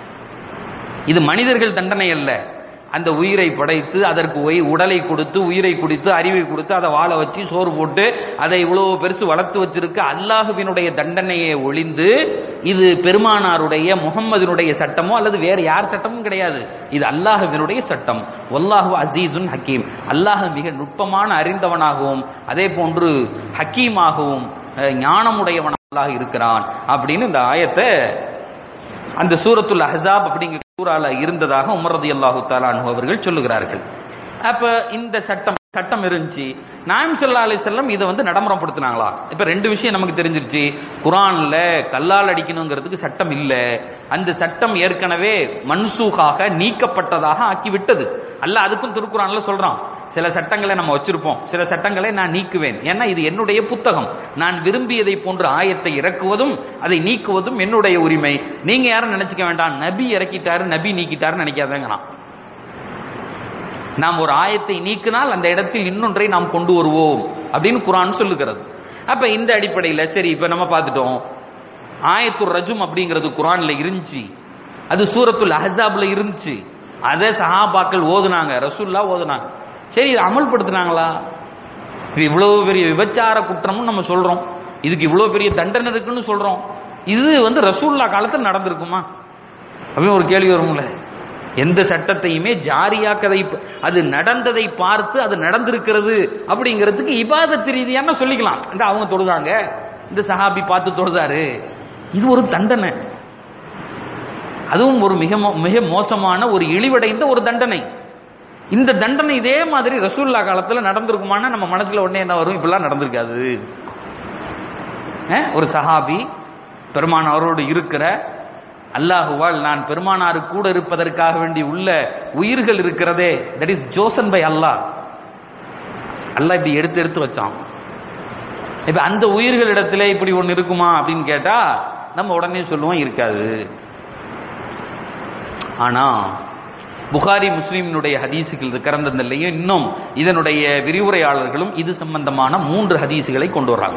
இது மனிதர்கள் தண்டனை அல்ல அந்த உயிரை படைத்து அதற்கு ஒய் உடலை கொடுத்து உயிரை கொடுத்து அறிவை கொடுத்து அதை வாழ வச்சு சோறு போட்டு அதை இவ்வளவு பெருசு வளர்த்து வச்சிருக்க அல்லாஹுவினுடைய தண்டனையை ஒளிந்து இது பெருமானாருடைய முகம்மதினுடைய சட்டமோ அல்லது வேறு யார் சட்டமும் கிடையாது இது அல்லாஹுவினுடைய சட்டம் ஒல்லாஹு அசீசுன் ஹக்கீம் அல்லாஹ் மிக நுட்பமான அறிந்தவனாகவும் அதே போன்று ஹக்கீமாகவும் அஹ், ஞானமுடையவனாக இருக்கிறான் அப்படின்னு இந்த ஆயத்தை அந்த சூரத்துல் அஹ்ஸாப் அப்படிங்கிற சூறால இருந்ததாக உமர் ரலியல்லாஹு தஆலா அன்ஹு அவர்கள் சொல்லுகிறார்கள் அப்ப இந்த சட்டம் சட்டம் இருந்துச்சு நாயம் ஸல்லல்லாஹு அலைஹி வஸல்லம் இதை வந்து நடைமுறைப்படுத்தினாங்களா இப்ப ரெண்டு விஷயம் நமக்கு தெரிஞ்சிருச்சு குர்ஆன்ல கல்லால் அடிக்கணுங்கிறதுக்கு சட்டம் இல்ல அந்த சட்டம் ஏற்கனவே மன்சூகாக நீக்கப்பட்டதாக ஆக்கிவிட்டது அல்லாஹ் அதுக்கும் திருக்குறான்ல சொல்றான் சில சட்டங்களை நம்ம வச்சிருப்போம் சில சட்டங்களை நான் நீக்குவேன் ஏன்னா இது என்னுடைய புத்தகம் நான் விரும்பியதை போன்ற ஆயத்தை இறக்குவதும் அதை நீக்குவதும் என்னுடைய உரிமை நீங்க யாரும் நினைச்சுக்க வேண்டாம் நபி இறக்கிட்டாரு நபி நீக்கிட்டாருன்னு நினைக்காதேங்கிறான் நாம் ஒரு ஆயத்தை நீக்கினால் அந்த இடத்தில் இன்னொன்றை நாம் கொண்டு வருவோம் அப்படின்னு குரான் சொல்லுகிறது அப்ப இந்த அடிப்படையில் சரி இப்ப நம்ம பார்த்துட்டோம் ஆயத்துர் ரஜும் அப்படிங்கிறது குரான்ல இருந்துச்சு அது சூரத்துல் அஹஸாப்ல இருந்துச்சு அதை சஹாபாக்கள் ஓதுனாங்க ரசூல்லா ஓதுனாங்க சரி இதை அமல்படுத்துனாங்களா இது இவ்வளவு பெரிய விபச்சார குற்றம்னு நம்ம சொல்றோம் இதுக்கு இவ்வளவு பெரிய தண்டனை இருக்குன்னு சொல்றோம் இது வந்து ரசூல்லா காலத்தில் நடந்திருக்குமா அப்படின்னு ஒரு கேள்வி வரும்ல எந்த சட்டத்தையுமே ஜாரியாக்கதை அது நடந்ததை பார்த்து அது நடந்திருக்கிறது அப்படிங்கிறதுக்கு இபாதத்து ரீதியான சொல்லிக்கலாம் இந்த அவங்க தொழுதாங்க இந்த சஹாபி பார்த்து தொழுதாரு இது ஒரு தண்டனை அதுவும் ஒரு மிக மோ- மிக மோசமான ஒரு இழிவடைந்த ஒரு தண்டனை இந்த தண்டனை இதே மாதிரி ரசூல்லா காலத்துல நடந்திருக்குமானா நம்ம மனசுல உடனே என்ன வரும் இப்படிலாம் நடந்திருக்காது அஹ், ஒரு சஹாபி பெருமான் அவரோடு இருக்கிற அல்லாஹுவால் நான் பெருமானாரு கூட இருப்பதற்காக வேண்டி உள்ள உயிர்கள் இருக்கிறதே that is chosen by Allah Allah இப்படி எடுத்து எடுத்து வச்சான் இப்ப அந்த உயிர்கள் இடத்துல இப்படி ஒண்ணு இருக்குமா அப்படின்னு கேட்டா நம்ம உடனே சொல்லுவோம் இருக்காது ஆனா புகாரி முஸ்லீமினுடைய ஹதீசுகள் இருக்கிறதுலையும் இன்னும் இதனுடைய விரிவுரையாளர்களும் இது சம்பந்தமான மூன்று ஹதீசுகளை கொண்டு வர்றாங்க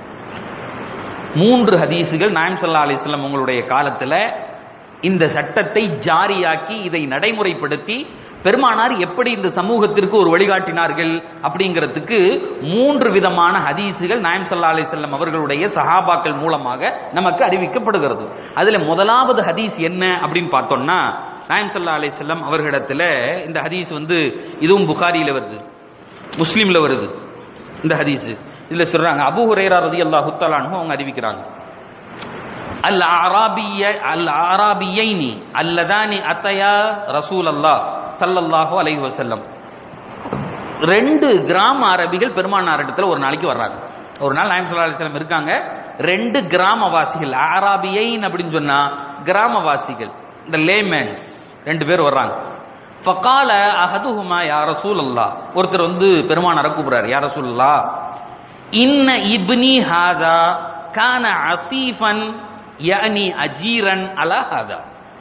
மூன்று ஹதீசுகள் நாயம் ஸல்லல்லாஹு அலைஹி வஸல்லம் உங்களுடைய காலத்துல இந்த சட்டத்தை ஜாரியாக்கி இதை நடைமுறைப்படுத்தி பெருமானார் எப்படி இந்த சமூகத்திற்கு ஒரு வழிகாட்டினார்கள் அப்படிங்கிறதுக்கு மூன்று விதமான ஹதீசுகள் நாயம் ஸல்லல்லாஹு அலைஹி வஸல்லம் அவர்களுடைய சஹாபாக்கள் மூலமாக நமக்கு அறிவிக்கப்படுகிறது அதுல முதலாவது ஹதீஸ் என்ன அப்படின்னு பார்த்தோம்னா நாயம் ஸல்லல்லாஹு அலைஹி வஸல்லம் அவர்களிடத்துல இந்த ஹதீஸ் வந்து இதுவும் புகாரியில வருது முஸ்லீம்ல வருது இந்த ஹதீஸ் இதுல சொல்றாங்க அபூ ஹுரைரா ரலியல்லாஹு தஆலா அன்ஹு அவங்க அறிவிக்கிறாங்க அல் ஆராபிய அல் ஆராபியைனி அல்லதானி அத்தயா ரசூலல்லாஹ் ஸல்லல்லாஹு அலைஹி வஸல்லம் ரெண்டு கிராம அரபிகள் பெருமானார் இடத்துல ஒரு நாளைக்கு வர்றாங்க ஒரு நாள் நாயம் ஸல்லல்லாஹு அலைஹி வஸல்லம் இருக்காங்க ரெண்டு கிராமவாசிகள் ஆராபியைன் அப்படின்னு சொன்னா கிராமவாசிகள் இந்த லேமேன்ஸ் ரெண்டு பேர் வர்றாங்க ஃபகால அஹதுஹுமா யா ரசூலல்லாஹ் ஒருத்தர் வந்து பெருமானாரை கூப்பிடுறாரு யா ரசூலல்லாஹ் இன்ன இப்னி ஹாதா கான அசீஃபன் யஅனி அஜீரன் அலா ஹாதா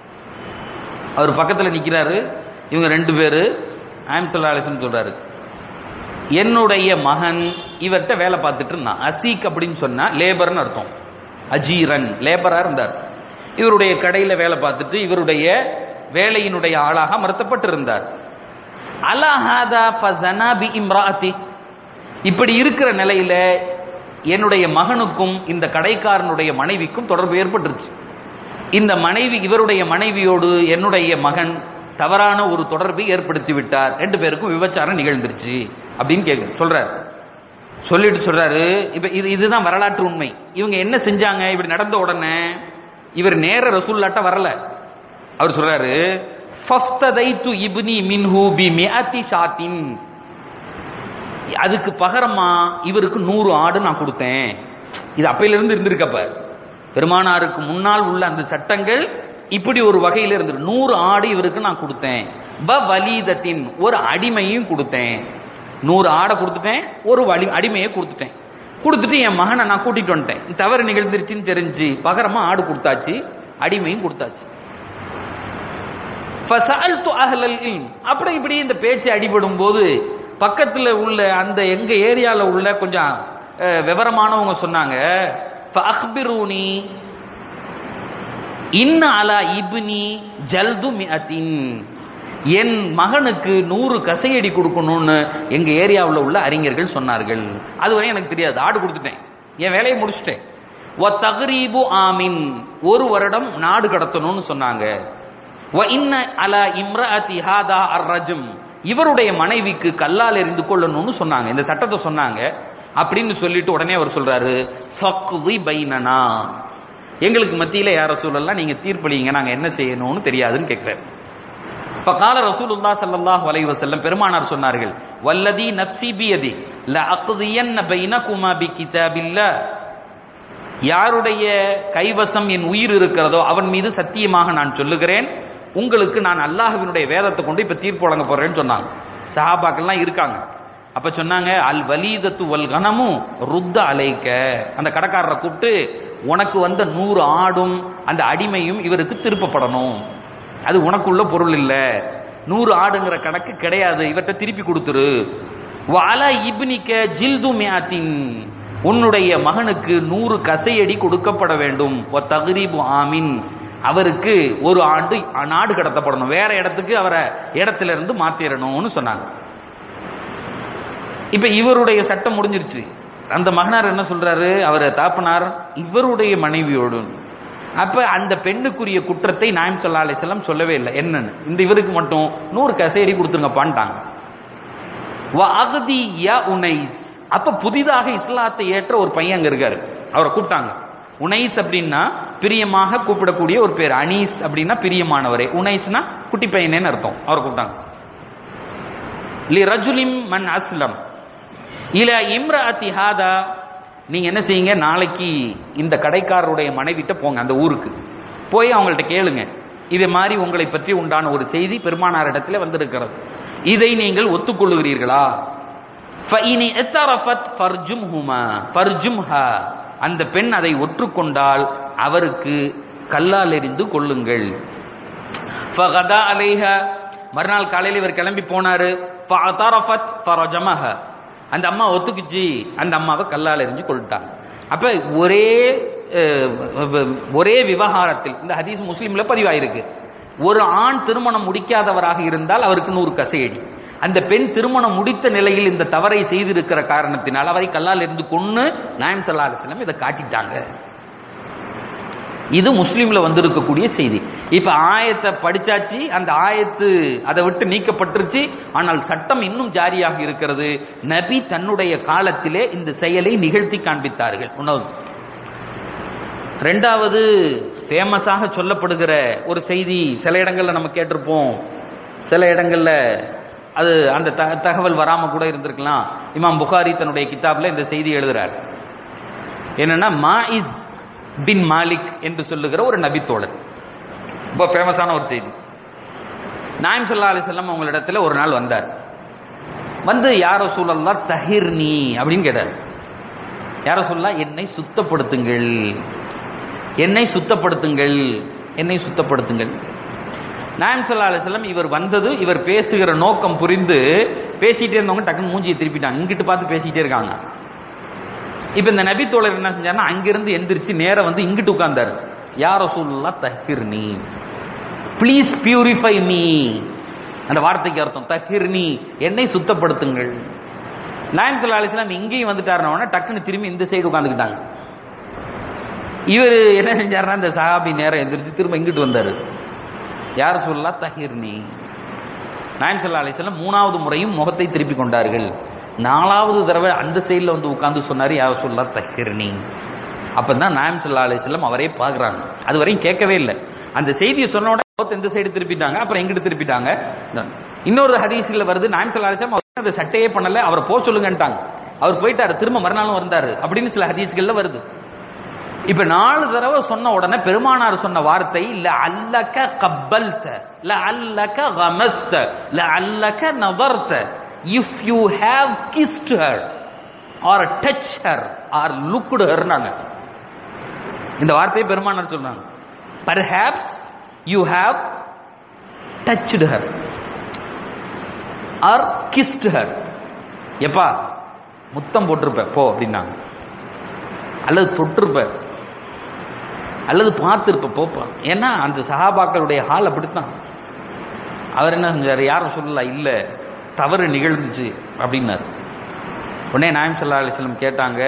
அவர் பக்கத்துல நிக்கிறாரு இவங்க ரெண்டு பேரு ஆயம் சொல்லாலிசன் சொல்றாரு என்னுடைய மகன் இவர்கிட்ட வேலை பார்த்துட்டு இருந்தான் அசீக் அப்படின்னு சொன்னா லேபர்னு அர்த்தம் அஜீரன் லேபரா இருந்தார் இவருடைய கடையில வேலை பார்த்துட்டு இவருடைய வேலையினுடைய ஆளாக மறுத்தப்பட்டிருந்தார் அலாஹாதா ஃபஸனா பி இம்ராஅத்தி இப்படி இருக்கிற நிலையில என்னுடைய மகனுக்கும் இந்த கடைக்காரனுடைய மனைவிக்கும் தொடர்பு ஏற்பட்டுருச்சு இந்த மனைவி இவருடைய மனைவியோடு என்னுடைய மகன் தவறான ஒரு தொடர்பை ஏற்படுத்தி விட்டார் ரெண்டு பேருக்கும் விபச்சாரம் நிகழ்ந்துருச்சு அப்படின்னு கேட்க சொல்றாரு சொல்லிட்டு சொல்றாரு இப்ப இது இதுதான் வரலாற்று உண்மை இவங்க என்ன செஞ்சாங்க இப்படி நடந்த உடனே இவர் நேர ரசூல்லாட்ட வரல அவர் சொல்றாரு ஃபஃப்ததைத்து இப்னி மின்ஹு பி மிஅத்தி ஷாத்தின் அதுக்கு பகரமா இவருக்கு நூறு ஆடு நான் கொடுத்தேன் இது அப்பையில இருந்து இருந்திருக்கப்ப பெருமானாருக்கு முன்னால் உள்ள அந்த சட்டங்கள் இப்படி ஒரு வகையில இருந்து நூறு ஆடு இவருக்கு நான் கொடுத்தேன் ப வலீதத்தின் ஒரு அடிமையும் கொடுத்தேன் நூறு ஆடை கொடுத்துட்டேன் ஒரு வலி அடிமையை கொடுத்துட்டேன் கொடுத்துட்டு என் மகனை நான் கூட்டிட்டு வந்துட்டேன் தவறு நிகழ்ந்துருச்சுன்னு தெரிஞ்சு பகரமா ஆடு கொடுத்தாச்சு அடிமையும் கொடுத்தாச்சு ஃபசஅல்து அஹ்லல் இல்ம் அப்படி இப்படி இந்த பேச்சு அடிபடும் போது பக்கத்துல உள்ள அந்த எங்க ஏரியால உள்ள கொஞ்சம் அஹ், விவரமானவங்க சொன்னாங்க ஃபஅக்பிரூனி இன்ன அலா இப்னி ஜல்து மிஅத்தின் என் மகனுக்கு நூறு கசையடி கொடுக்கணும்னு எங்க ஏரியாவில் உள்ள அறிஞர்கள் சொன்னார்கள் அதுவரை எனக்கு தெரியாது ஆடு கொடுத்துட்டேன் என் வேலையை முடிச்சிட்டேன் ஒ தகரீபு ஆமின் ஒரு வருடம் நாடு கடத்தணும்னு சொன்னாங்க வ இன்ன அலா இம்ரஅதி ஹாதா அர்ரஜும் இவருடைய மனைவிக்கு கல்லால் எறிந்து கொள்ளணும்னு சொன்னாங்க இந்த சட்டத்தை சொன்னாங்க அப்படின்னு சொல்லிட்டு உடனே அவர் சொல்றாரு ஃபக்தி பைனனா எங்களுக்கு மத்தியில யார சூழல்லாம் நீங்க தீர்ப்பளிங்க நாங்க என்ன செய்யணும்னு தெரியாதுன்னு கேட்கிறாரு இப்ப கால ரசூலுல்லாஹ் ஸல்லல்லாஹு அலைஹி வஸல்லம் பெருமானார் சொன்னார்கள் வல்லதி நஃப்ஸி பியதி ல அக்தியன்ன பைனகுமா பி கிதாபில்லாஹ் யாருடைய கைவசம் என் உயிர் இருக்கிறதோ அவன் மீது சத்தியமாக நான் சொல்லுகிறேன் உங்களுக்கு நான் அல்லாஹ்வினுடைய வேதத்தை கொண்டு இப்ப தீர்ப்பு வழங்க போறேன்னு சொன்னாங்க சஹாபாக்கள்லாம் இருக்காங்க அப்ப சொன்னாங்க அல் வலீதத்து வல் கனமு ருத்த அலைக்க அந்த கடைக்காரரை கூப்பிட்டு உனக்கு வந்த நூறு ஆடும் அந்த அடிமையும் இவருக்கு திருப்பப்படணும் அது உனக்குள்ள பொருள் இல்ல நூறு ஆடுங்கிற கணக்கு கிடையாது இவர்கிட்ட திருப்பி கொடுத்துரு வாலா இப்னிக்க ஜில்து மியாத்தின் உன்னுடைய மகனுக்கு நூறு கசையடி கொடுக்கப்பட வேண்டும் ஒ தகரீபு ஆமின் அவருக்கு ஒரு ஆண்டு நாடு கடத்தப்படணும் வேற இடத்துக்கு அவரை இடத்துல இருந்து மாத்திரணும்னு சொன்னாங்க இப்ப இவருடைய சட்டம் முடிஞ்சிருச்சு அந்த மகனார் என்ன சொல்றாரு அவர் தாப்பனார் இவருடைய மனைவியோடு அப்ப அந்த பெண்ணுக்குரிய குற்றத்தை நாயம் சொல்லா அலிஸ்லாம் சொல்லவே இல்லை என்னன்னு இந்த இவருக்கு மட்டும் நூறு கசேரி கொடுத்துருங்கப்பான்ட்டாங்க வஅக்தி யா உனைஸ் அப்ப புதிதாக இஸ்லாத்தை ஏற்ற ஒரு பையன் அங்க இருக்காரு அவரை கூப்பிட்டாங்க உனைஸ் அப்படின்னா பிரியமாக கூப்பிடக்கூடிய ஒரு பேர் அனீஸ் அப்படின்னா பிரியமானவரே உனைஸ்னா குட்டி பையனேன்னு அர்த்தம் அவரை கூப்பிட்டாங்க லி ரஜுலிம் மன் அஸ்லம் இல இம்ரஅத்தி ஹாதா நீங்க என்ன செய்யுங்க நாளைக்கு இந்த கடைக்காரருடைய மனைவிட்ட போங்க அந்த ஊருக்கு போய் அவங்கள்ட்ட கேளுங்க இது மாதிரி உங்களை பற்றி உண்டான ஒரு செய்தி பெருமானார் இடத்துல வந்திருக்கிறது இதை நீங்கள் ஒத்துக்கொள்ளுகிறீர்களா ஃபஇனி எத்தரஃபத் ஃபர்ஜும்ஹுமா ஃபர்ஜும்ஹா அந்த பெண் அதை ஒற்றுக்கொண்டால் அவருக்கு கல்லால் எறிந்து கொள்ளுங்கள் ஃபகதா அலைஹ மறுநாள் காலையில் இவர் கிளம்பி போனாரு ஃபஅதரஃபத் ஃபரஜமஹ அந்த அம்மா ஒத்துக்குச்சு அந்த அம்மாவை கல்லால் எறிஞ்சு கொள்ளிட்டாங்க அப்ப ஒரே அஹ், ஒரே விவகாரத்தில் இந்த ஹதீஸ் முஸ்லீம்ல பதிவாயிருக்கு ஒரு ஆண் திருமணம் முடிக்காதவராக இருந்தால் அவருக்கு நூறு கசையடி அந்த பெண் திருமணம் முடித்த நிலையில் இந்த தவறை செய்திருக்கிற காரணத்தினால் அவரை கல்லால் இருந்து கொன்னு நாயம் சல்லா அலிஸ்லாம் இதை காட்டிட்டாங்க இது முஸ்லீம்ல வந்திருக்கக்கூடிய செய்தி இப்ப ஆயத்தை படிச்சாச்சு அந்த ஆயத்து அதை விட்டு நீக்கப்பட்டுருச்சு ஆனால் சட்டம் இன்னும் ஜாரியாக இருக்கிறது நபி தன்னுடைய காலத்திலே இந்த செயலை நிகழ்த்தி காண்பித்தார்கள் உணவு ரெண்டாவது ஃபேமஸாக சொல்லப்படுகிற ஒரு செய்தி சில இடங்கள்ல நம்ம கேட்டிருப்போம் சில இடங்கள்ல அது அந்த த- தகவல் வராம கூட இருந்திருக்கலாம் இமாம் புகாரி தன்னுடைய கிதாப்ல இந்த செய்தி எழுதுறார் என்னன்னா மாஇஸ் பின் மாலிக் என்று சொல்லுகிற ஒரு நபித்தோழர் ரொம்ப ஃபேமஸான ஒரு செய்தி நாயம் சல்லா அலிசல்லாம் அவங்களிடத்துல ஒரு நாள் வந்தார் வந்து யார சூழல்லா தஹிர்னி அப்படின்னு கேட்டார் யார சொல்லா என்னை சுத்தப்படுத்துங்கள் என்னை சுத்தப்படுத்துங்கள் என்னை சுத்தப்படுத்துங்கள் நாயம் சல்லா அலிஸ்லாம் இவர் வந்தது இவர் பேசுகிற நோக்கம் புரிந்து பேசிட்டே இருந்தவங்க டக்குன்னு மூஞ்சியை திருப்பிட்டாங்க இங்கிட்டு பார்த்து பேசிட்டே இருக்காங்க இப்ப இந்த நபி தோழர் என்ன செஞ்சாருன்னா அங்கிருந்து எந்திரிச்சு நேரா வந்து இங்கிட்டு உட்கார்ந்தாரு யார சொல்லா தஹிர்னி ப்ளீஸ் பியூரிஃபை மீ அந்த வார்த்தைக்கு அர்த்தம் தஹிர்னி என்னை சுத்தப்படுத்துங்கள் நாயம் சல்லா அலிஸ்லாம் இங்கேயும் வந்துட்டாருன்னா டக்குன்னு திரும்பி இந்த சைடு உட்காந்துக்கிட்டாங்க இவர் என்ன செஞ்சாருன்னா இந்த சஹாபி நேரம் எந்திரிச்சு திரும்ப இங்கிட்டு வந்தாரு யார் சொல்லா தஹிர்னி நாயம் சல்லா அலிஸ்லாம் மூணாவது முறையும் முகத்தை திருப்பி கொண்டார்கள் நாலாவது தடவை அந்த சைடில் வந்து உட்கார்ந்து சொன்னார் யார் சொல்லா தஹிர்னி அப்பதான் நாயம் சல்லா அலிஸ்லாம் அவரே பார்க்குறாங்க அது வரையும் கேட்கவே இல்லை அந்த செய்தியை சொன்ன உடனே முகத்தை இந்த சைடு திருப்பிட்டாங்க அப்புறம் எங்கிட்டு திருப்பிட்டாங்க இன்னொரு ஹதீஸ்ல வருது நாயம் சல்லா அலிஸ்லாம் அவர் அந்த சட்டையே பண்ணல அவரை போக சொல்லுங்கன்ட்டாங்க அவர் போயிட்டாரு திரும்ப மறுநாளும் வந்தாரு அப்படின்னு சில ஹதீஸ்கள்ல வருது இப்ப நாலு தடவை சொன்ன உடனே பெருமானார் சொன்ன வார்த்தை ல அல்லக்க கப்பல்த ல அல்லக்க கமஸ்த ல அல்லக்க நவர்த்த if you have kissed her or touch her or looked ஹர்னாங்க இந்த வார்த்தையை பெருமானார் சொன்னாங்க perhaps you have touched her or kissed her எப்பா முத்தம் போட்டிருப்ப போ அப்படின்னாங்க அல்லது தொட்டிருப்ப அல்லது பார்த்திருப்ப போப்பா ஏன்னா அந்த சஹாபாக்களுடைய ஹால் அப்படித்தான் அவர் என்ன செஞ்சார் யாரும் சொல்லல இல்ல தவறு நிகழ்ந்துச்சு அப்படின்னாரு உடனே நாயம் சல்லா அலிஸ்லம் கேட்டாங்க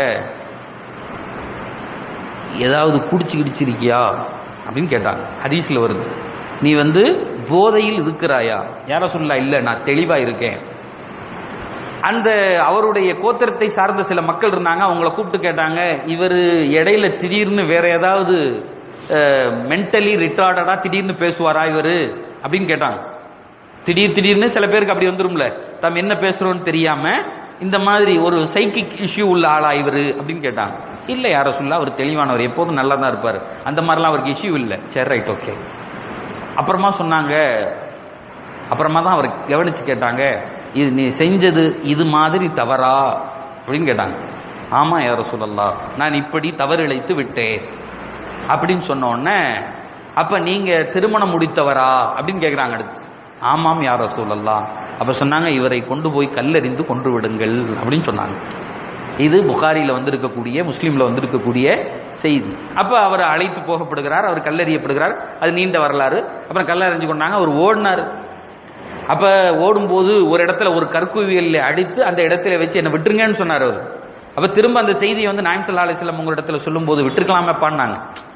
ஏதாவது குடிச்சு கிடிச்சிருக்கியா அப்படின்னு கேட்டாங்க ஹதீஸ்ல வருது நீ வந்து போதையில் இருக்கிறாயா யார சொல்லா இல்ல நான் தெளிவா இருக்கேன் அந்த அவருடைய கோத்திரத்தை சார்ந்த சில மக்கள் இருந்தாங்க அவங்கள கூப்பிட்டு கேட்டாங்க இவர் இடையில திடீர்னு வேற ஏதாவது மென்டலி ரிட்டார்டடா திடீர்னு பேசுவாரா இவர் அப்படின்னு கேட்டாங்க திடீர் திடீர்னு சில பேருக்கு அப்படி வந்துரும்ல தாம் என்ன பேசுறோம்னு தெரியாம இந்த மாதிரி ஒரு சைக்கிக் இஷ்யூ உள்ள ஆளா இவரு அப்படின்னு கேட்டாங்க இல்ல யார சொல்ல அவர் தெளிவானவர் எப்போதும் நல்லா தான் இருப்பாரு அந்த மாதிரிலாம் அவருக்கு இஷ்யூ இல்லை சரி ரைட் ஓகே அப்புறமா சொன்னாங்க அப்புறமா தான் அவர் கவனிச்சு கேட்டாங்க இது நீ செஞ்சது இது மாதிரி தவறா அப்படின்னு கேட்டாங்க ஆமா யார சொல்லலாம் நான் இப்படி தவறு இழைத்து விட்டேன் அப்படின்னு சொன்ன உடனே அப்ப நீங்க திருமணம் முடித்தவரா அப்படின்னு கேக்குறாங்க அடுத்து ஆமாம் யார சொல்லலாம் அப்ப சொன்னாங்க இவரை கொண்டு போய் கல்லெறிந்து கொன்று விடுங்கள் அப்படின்னு சொன்னாங்க இது புகாரில வந்திருக்கக்கூடிய முஸ்லீம்ல வந்திருக்கக்கூடிய செய்தி அப்ப அவர் அழைத்து போகப்படுகிறார் அவர் கல்லெறியப்படுகிறார் அது நீண்ட வரலாறு அப்புறம் கல்லறிஞ்சு கொண்டாங்க அவர் ஓடினார் அப்ப ஓடும்போது ஒரு இடத்துல ஒரு கற்குவியல் அடித்து அந்த இடத்துல வச்சு என்ன விட்டுருங்கன்னு சொன்னார் அவர் அப்ப திரும்ப அந்த செய்தியை வந்து நாயம் சல்லா அலிஸ்லாம் உங்க இடத்துல சொல்லும் போது விட்டுருக்கலாமே பாடினாங்க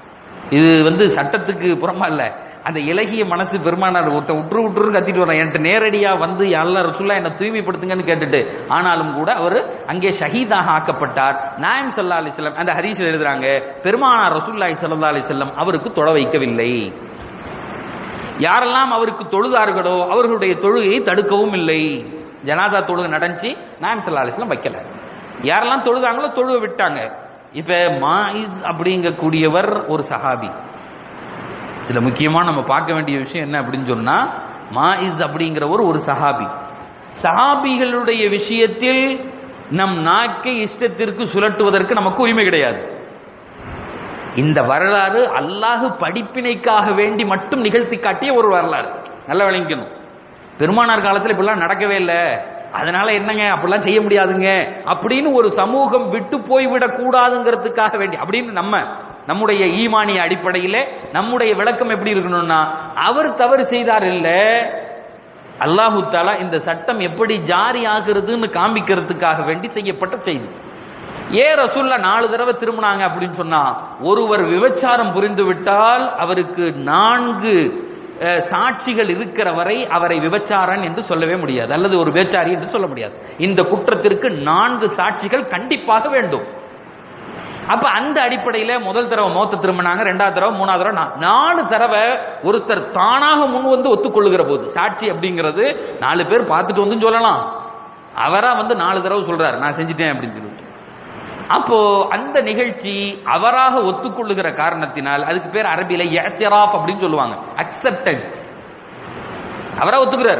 இது வந்து சட்டத்துக்கு புறமா இல்ல அந்த இலகிய மனசு பெருமானார் ஒருத்த உற்று உற்று கத்திட்டு வர்றான் என்கிட்ட நேரடியா வந்து அல்லா ரசூல்லா என்னை தூய்மைப்படுத்துங்கன்னு கேட்டுட்டு ஆனாலும் கூட அவர் அங்கே ஷஹீதாக ஆக்கப்பட்டார் நாயம் சல்லா அலிஸ்லாம் அந்த ஹதீஸில் எழுதுறாங்க பெருமானார் ரசூல்லாய் சல்லா அலிஸ்லாம் அவருக்கு தொட வைக்கவில்லை யாரெல்லாம் அவருக்கு தொழுதார்களோ அவர்களுடைய தொழுகையை தடுக்கவும் இல்லை ஜனாதா தொழுகை நடந்துச்சு நாயம் சல்லா அலிஸ்லாம் வைக்கல யாரெல்லாம் தொழுதாங்களோ தொழுவை விட்டாங்க இப்ப மாயிஸ் அப்படிங்கக்கூடியவர் ஒரு சஹாபி இதுல முக்கியமா நம்ம பார்க்க வேண்டிய விஷயம் என்ன அப்படின்னு சொன்னா மாயிஸ் அப்படிங்கிறவர் ஒரு சஹாபி சஹாபிகளுடைய விஷயத்தில் நம் நாக்கை இஷ்டத்திற்கு சுழட்டுவதற்கு நமக்கு உரிமை கிடையாது இந்த வரலாறு அல்லாஹ் படிப்பினைக்காக வேண்டி மட்டும் நிகழ்த்தி காட்டிய ஒரு வரலாறு நல்லா விளங்கிக்கணும் பெருமானார் காலத்தில் இப்படிலாம் நடக்கவே இல்லை அதனால என்னங்க அப்படிலாம் செய்ய முடியாதுங்க அப்படின்னு ஒரு சமூகம் விட்டு போய்விடக் கூடாதுங்கிறதுக்காக வேண்டி அப்படின்னு நம்ம நம்முடைய ஈமானிய அடிப்படையில் நம்முடைய விளக்கம் எப்படி இருக்கணும்னா அவர் தவறு செய்தார் இல்ல அல்லாஹு தாலா இந்த சட்டம் எப்படி ஜாரி ஆகுறதுன்னு காமிக்கிறதுக்காக வேண்டி செய்யப்பட்ட செய்தி ஏ ரசூல்லா நாலு தடவை திரும்பினாங்க அப்படின்னு சொன்னா ஒருவர் விபச்சாரம் புரிந்து விட்டால் அவருக்கு நான்கு அஹ், சாட்சிகள் இருக்கிற வரை அவரை விபச்சாரன் என்று சொல்லவே முடியாது அல்லது ஒரு விபச்சாரி என்று சொல்ல முடியாது இந்த குற்றத்திற்கு நான்கு சாட்சிகள் கண்டிப்பாக வேண்டும் அப்ப அந்த அடிப்படையில முதல் தடவை மோத்த திரும்பினாங்க ரெண்டாவது தடவை மூணாவது தடவை நா- நாலு தடவை ஒருத்தர் தானாக முன் வந்து ஒத்துக்கொள்ளுகிற போது சாட்சி அப்படிங்கிறது நாலு பேர் பார்த்துட்டு வந்து சொல்லலாம் அவரா வந்து நாலு தடவை சொல்றாரு நான் செஞ்சுட்டேன் அப்படின்னு சொல்லிட்டு அப்போ அந்த நிகழ்ச்சி அவராக ஒத்துக்கொள்ளுகிற காரணத்தினால் அதுக்கு பேர் அரபியில ஏத்திராஃப் அப்படின்னு சொல்லுவாங்க அக்செப்டன்ஸ் அவரா ஒத்துக்கிறார்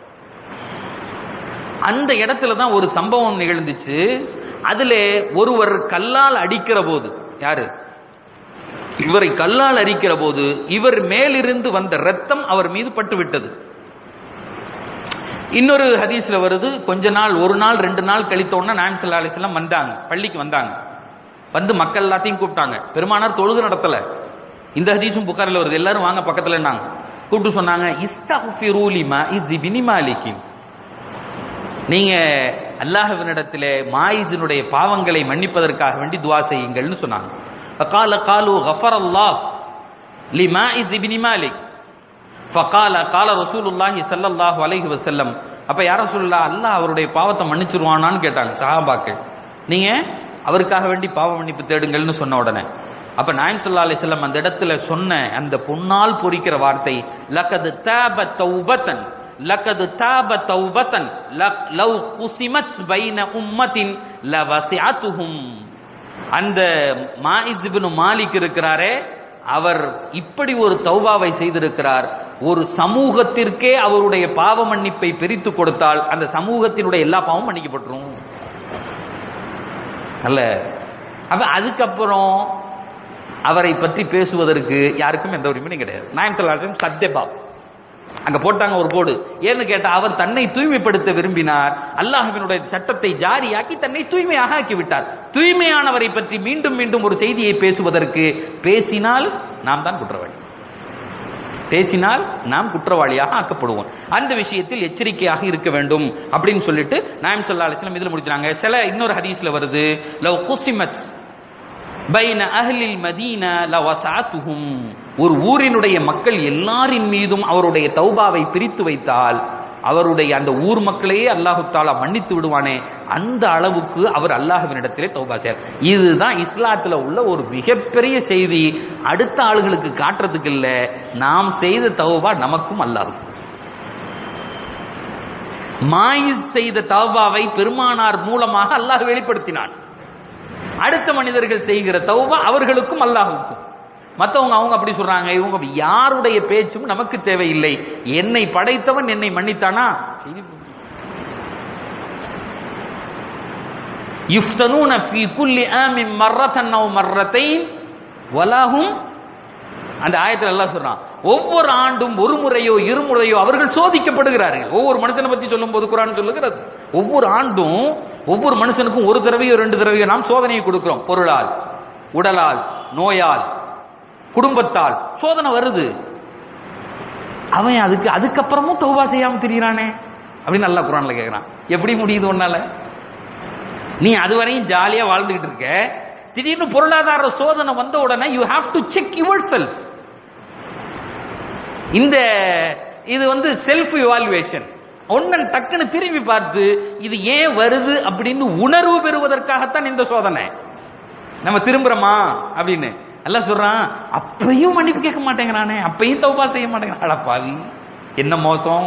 அந்த இடத்துல தான் ஒரு சம்பவம் நிகழ்ந்துச்சு அதுல ஒருவர் கல்லால் அடிக்கிற போது யாரு இவரை கல்லால் அடிக்கிற போது இவர் மேலிருந்து வந்த ரத்தம் அவர் மீது பட்டு விட்டது இன்னொரு ஹதீஸ்ல வருது கொஞ்ச நாள் ஒரு நாள் ரெண்டு நாள் கழித்த உடனே நாயம் சல்லா அலிஸ்லாம் வந்தாங்க பள்ளிக்கு வந்தாங்க வந்து மக்கள் எல்லாத்தையும் கூப்பிட்டாங்க பெருமானார் தொழுது நடத்தல இந்த ஹதீஸும் புகாரில் வருது எல்லாரும் வாங்க பக்கத்துல நாங்க கூப்பிட்டு சொன்னாங்க இஸ்தஃபிரு லிமா இஸ் இப்னி மாலிகின் நீங்க அல்லாஹ்வினிடத்திலே மாயிஸினுடைய பாவங்களை மன்னிப்பதற்காக வேண்டி துவா செய்யுங்கள்னு சொன்னாங்க فقال قالوا غفر الله لمائز بن مالك فقال قال رسول الله صلى الله عليه وسلم அப்ப யார சொல்லலாம் அல்லாஹ் அவருடைய பாவத்தை மன்னிச்சிருவானான்னு கேட்டாங்க சஹாபாக்கள் நீங்க அவருக்காக வேண்டி பாவ மன்னிப்பு தேடுங்கள்னு சொன்ன உடனே அப்ப நாயம் ஸல்லல்லாஹு அலைஹி வஸல்லம் அந்த இடத்துல சொன்ன அந்த பொன்னால் பொறிக்கிற வார்த்தை லகது தாப தௌபத்தன் லகது தாப தௌபத்தன் லக் லவ் குசிமத் பைன உம்மத்தின் லவசிஅத்துஹும் அந்த மாயிஸ் இப்னு மாலிக் இருக்கிறாரே அவர் இப்படி ஒரு தௌபாவை செய்திருக்கிறார் ஒரு சமூகத்திற்கே அவருடைய பாவ மன்னிப்பை பிரித்து கொடுத்தால் அந்த சமூகத்தினுடைய எல்லா பாவமும் மன்னிக்கப்பட்டுரும் அல்ல அப்ப அதுக்கப்புறம் அவரை பற்றி பேசுவதற்கு யாருக்கும் எந்த உரிமையும் கிடையாது நாயம் சொல்லாட்டும் சத்யபாப் அங்க போட்டாங்க ஒரு போடு ஏன்னு கேட்டா அவர் தன்னை தூய்மைப்படுத்த விரும்பினார் அல்லாஹ்வினுடைய சட்டத்தை ஜாரியாக்கி தன்னை தூய்மையாக ஆக்கி விட்டார் தூய்மையானவரை பற்றி மீண்டும் மீண்டும் ஒரு செய்தியை பேசுவதற்கு பேசினால் நாம் தான் குற்றவாளி பேசினால் நாம் குற்றவாளியாக ஆக்கப்படுவோம் அந்த விஷயத்தில் எச்சரிக்கையாக இருக்க வேண்டும் அப்படின்னு சொல்லிட்டு நாயம் சொல்லா அலிஸ்லாம் இதுல முடிச்சாங்க சில இன்னொரு ஹதீஸ்ல வருது லவ் குசிமத் பைன அஹ்லில் மதீன லவசாத்துஹும் ஒரு ஊரினுடைய மக்கள் எல்லாரின் மீதும் அவருடைய தௌபாவை பிரித்து வைத்தால் அவருடைய அந்த ஊர் மக்களையே அல்லாஹு தாலா மன்னித்து விடுவானே அந்த அளவுக்கு அவர் அல்லாஹுவினிடத்திலே தௌபா செய்யார் இதுதான் இஸ்லாத்துல உள்ள ஒரு மிகப்பெரிய செய்தி அடுத்த ஆளுகளுக்கு காட்டுறதுக்கு இல்ல நாம் செய்த தௌபா நமக்கும் அல்லாஹுக்கும் மாயிஸ் செய்த தௌபாவை பெருமானார் மூலமாக அல்லாஹ் வெளிப்படுத்தினான் அடுத்த மனிதர்கள் செய்கிற தௌபா அவர்களுக்கும் அல்லாஹுக்கும் மற்றவங்க அவங்க அப்படி சொல்றாங்க இவங்க யாருடைய பேச்சும் நமக்கு தேவையில்லை என்னை படைத்தவன் என்னை மன்னித்தானா யுஃப்தனூன ஃபீ குல்லி ஆமின் மர்ரத்தன் அவ் மர்ரத்தைன் வலாஹும் அந்த ஆயத்தில் எல்லாம் சொல்றான் ஒவ்வொரு ஆண்டும் ஒரு முறையோ இருமுறையோ அவர்கள் சோதிக்கப்படுகிறார்கள் ஒவ்வொரு மனுஷனை பத்தி சொல்லும் போது குரான் சொல்லுகிறது ஒவ்வொரு ஆண்டும் ஒவ்வொரு மனுஷனுக்கும் ஒரு தடவையோ ரெண்டு தடவையோ நாம் சோதனையை கொடுக்கிறோம் பொருளால் உடலால் நோயால் குடும்பத்தால் சோதனை வருது அவன் அதுக்கு அதுக்கப்புறமும் தௌபா செய்யாம திரியறானே அப்படின்னு நல்லா குரான்ல கேக்குறான் எப்படி முடியுது உன்னால நீ அதுவரையும் ஜாலியா வாழ்ந்துகிட்டு இருக்க திடீர்னு பொருளாதார சோதனை வந்த உடனே you have to check yourself இந்த இது வந்து செல்ஃப் இவாலுவேஷன் ஒன்னன் டக்குன்னு திரும்பி பார்த்து இது ஏன் வருது அப்படின்னு உணர்வு பெறுவதற்காகத்தான் இந்த சோதனை நம்ம திரும்புறோமா அப்படின்னு எல்லாம் சொல்றான் அப்பையும் மன்னிப்பு கேட்க மாட்டேங்கிறானே அப்பையும் தௌபா செய்ய மாட்டேங்கிறான் அட பாவி என்ன மோசம்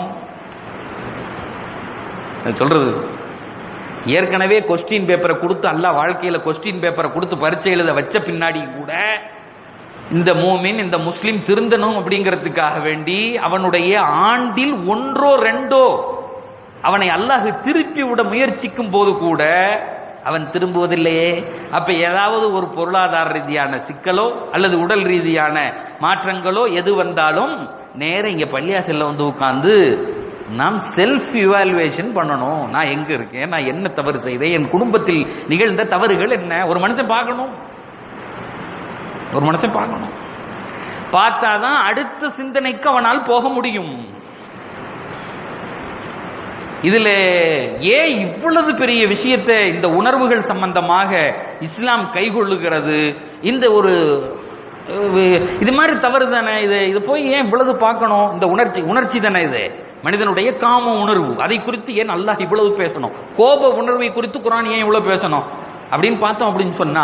நான் சொல்றது ஏற்கனவே கொஸ்டின் பேப்பரை கொடுத்து அல்ல வாழ்க்கையில கொஸ்டின் பேப்பரை கொடுத்து பரீட்சை எழுத வச்ச பின்னாடி கூட இந்த மூமின் இந்த முஸ்லிம் திருந்தணும் அப்படிங்கிறதுக்காக வேண்டி அவனுடைய ஆண்டில் ஒன்றோ ரெண்டோ அவனை அல்லாஹ் திருப்பி விட முயற்சிக்கும் போது கூட அவன் திரும்புவதில்லையே அப்ப ஏதாவது ஒரு பொருளாதார ரீதியான சிக்கலோ அல்லது உடல் ரீதியான மாற்றங்களோ எது வந்தாலும் நேர இங்க பள்ளியாசல்ல வந்து உட்கார்ந்து நாம் செல்ஃப் இவாலுவேஷன் பண்ணணும் நான் எங்க இருக்கேன் நான் என்ன தவறு செய்தேன் என் குடும்பத்தில் நிகழ்ந்த தவறுகள் என்ன ஒரு மனுஷன் பார்க்கணும் ஒரு மனுஷன் பார்க்கணும் பார்த்தாதான் அடுத்த சிந்தனைக்கு அவனால் போக முடியும் இதுல ஏன் இவ்வளவு பெரிய விஷயத்தை இந்த உணர்வுகள் சம்பந்தமாக இஸ்லாம் கைகொள்ளுகிறது இந்த ஒரு அஹ், இது மாதிரி தவறு தானே இது இது போய் ஏன் இவ்வளவு பார்க்கணும் இந்த உணர்ச்சி உணர்ச்சி தானே இது மனிதனுடைய காம உணர்வு அதை குறித்து ஏன் அல்லாஹ் இவ்வளவு பேசணும் கோப உணர்வை குறித்து குரான் ஏன் இவ்வளவு பேசணும் அப்படின்னு பார்த்தோம் அப்படின்னு சொன்னா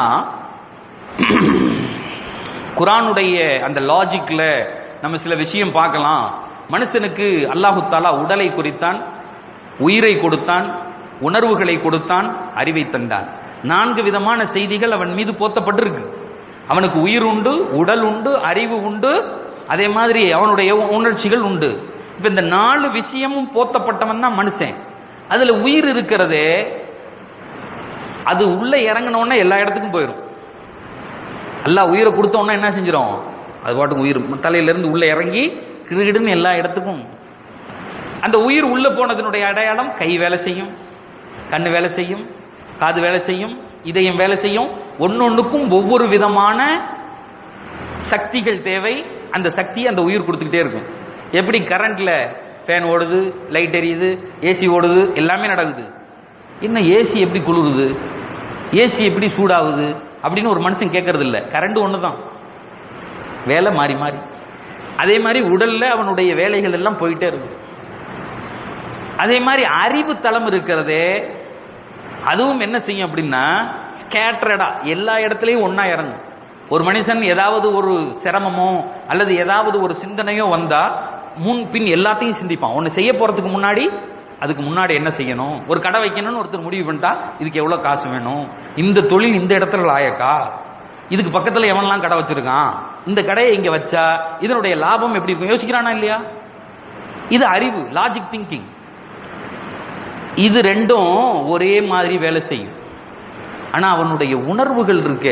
குரானுடைய அந்த லாஜிக்ல நம்ம சில விஷயம் பார்க்கலாம் மனுஷனுக்கு அல்லாஹு தாலா உடலை குறித்தான் உயிரை கொடுத்தான் உணர்வுகளை கொடுத்தான் அறிவை தந்தான் நான்கு விதமான செய்திகள் அவன் மீது போத்தப்பட்டிருக்கு அவனுக்கு உயிர் உண்டு உடல் உண்டு அறிவு உண்டு அதே மாதிரி அவனுடைய உணர்ச்சிகள் உண்டு இப்ப இந்த நாலு விஷயமும் போத்தப்பட்டவன் தான் மனுஷன் அதுல உயிர் இருக்கிறதே அது உள்ள இறங்கின உடனே எல்லா இடத்துக்கும் போயிடும் அல்லாஹ் உயிரை கொடுத்த உடனே என்ன செஞ்சிடும் அது பாட்டுக்கு உயிர் தலையில இருந்து உள்ள இறங்கி கிடுகிடுன்னு எல்லா இடத்துக்கும் அந்த உயிர் உள்ள போனதனுடைய அடையாளம் கை வேலை செய்யும் கண்ணு வேலை செய்யும் காது வேலை செய்யும் இதயம் வேலை செய்யும் ஒன்னொன்னுக்கும் ஒவ்வொரு விதமான சக்திகள் தேவை அந்த சக்தி அந்த உயிர் கொடுத்துக்கிட்டே இருக்கும் எப்படி கரண்ட்ல ஃபேன் ஓடுது லைட் எரியுது ஏசி ஓடுது எல்லாமே நடக்குது என்ன ஏசி எப்படி குளிருது ஏசி எப்படி சூடாகுது அப்படின்னு ஒரு மனுஷன் கேட்கறது இல்ல கரண்ட் ஒன்று தான் வேலை மாறி மாறி அதே மாதிரி உடல்ல அவனுடைய வேலைகள் எல்லாம் போயிட்டே இருக்கு அதே மாதிரி அறிவு தளம் இருக்கிறதே அதுவும் என்ன செய்யும் அப்படின்னா ஸ்கேட்டரடா எல்லா இடத்துலையும் ஒண்ணா இறங்கும் ஒரு மனுஷன் ஏதாவது ஒரு சிரமமோ அல்லது ஏதாவது ஒரு சிந்தனையோ வந்தா முன் பின் எல்லாத்தையும் சிந்திப்பான் ஒன்னு செய்ய போறதுக்கு முன்னாடி அதுக்கு முன்னாடி என்ன செய்யணும் ஒரு கடை வைக்கணும்னு ஒருத்தர் முடிவு பண்ணிட்டா இதுக்கு எவ்வளவு காசு வேணும் இந்த தொழில் இந்த இடத்துல லாயக்கா இதுக்கு பக்கத்துல எவன்லாம் கடை வச்சிருக்கான் இந்த கடையை இங்க வச்சா இதனுடைய லாபம் எப்படி இருக்கும் யோசிக்கிறானா இல்லையா இது அறிவு லாஜிக் திங்கிங் இது ரெண்டும் ஒரே மாதிரி வேலை செய்யும் ஆனா அவனுடைய உணர்வுகள் இருக்க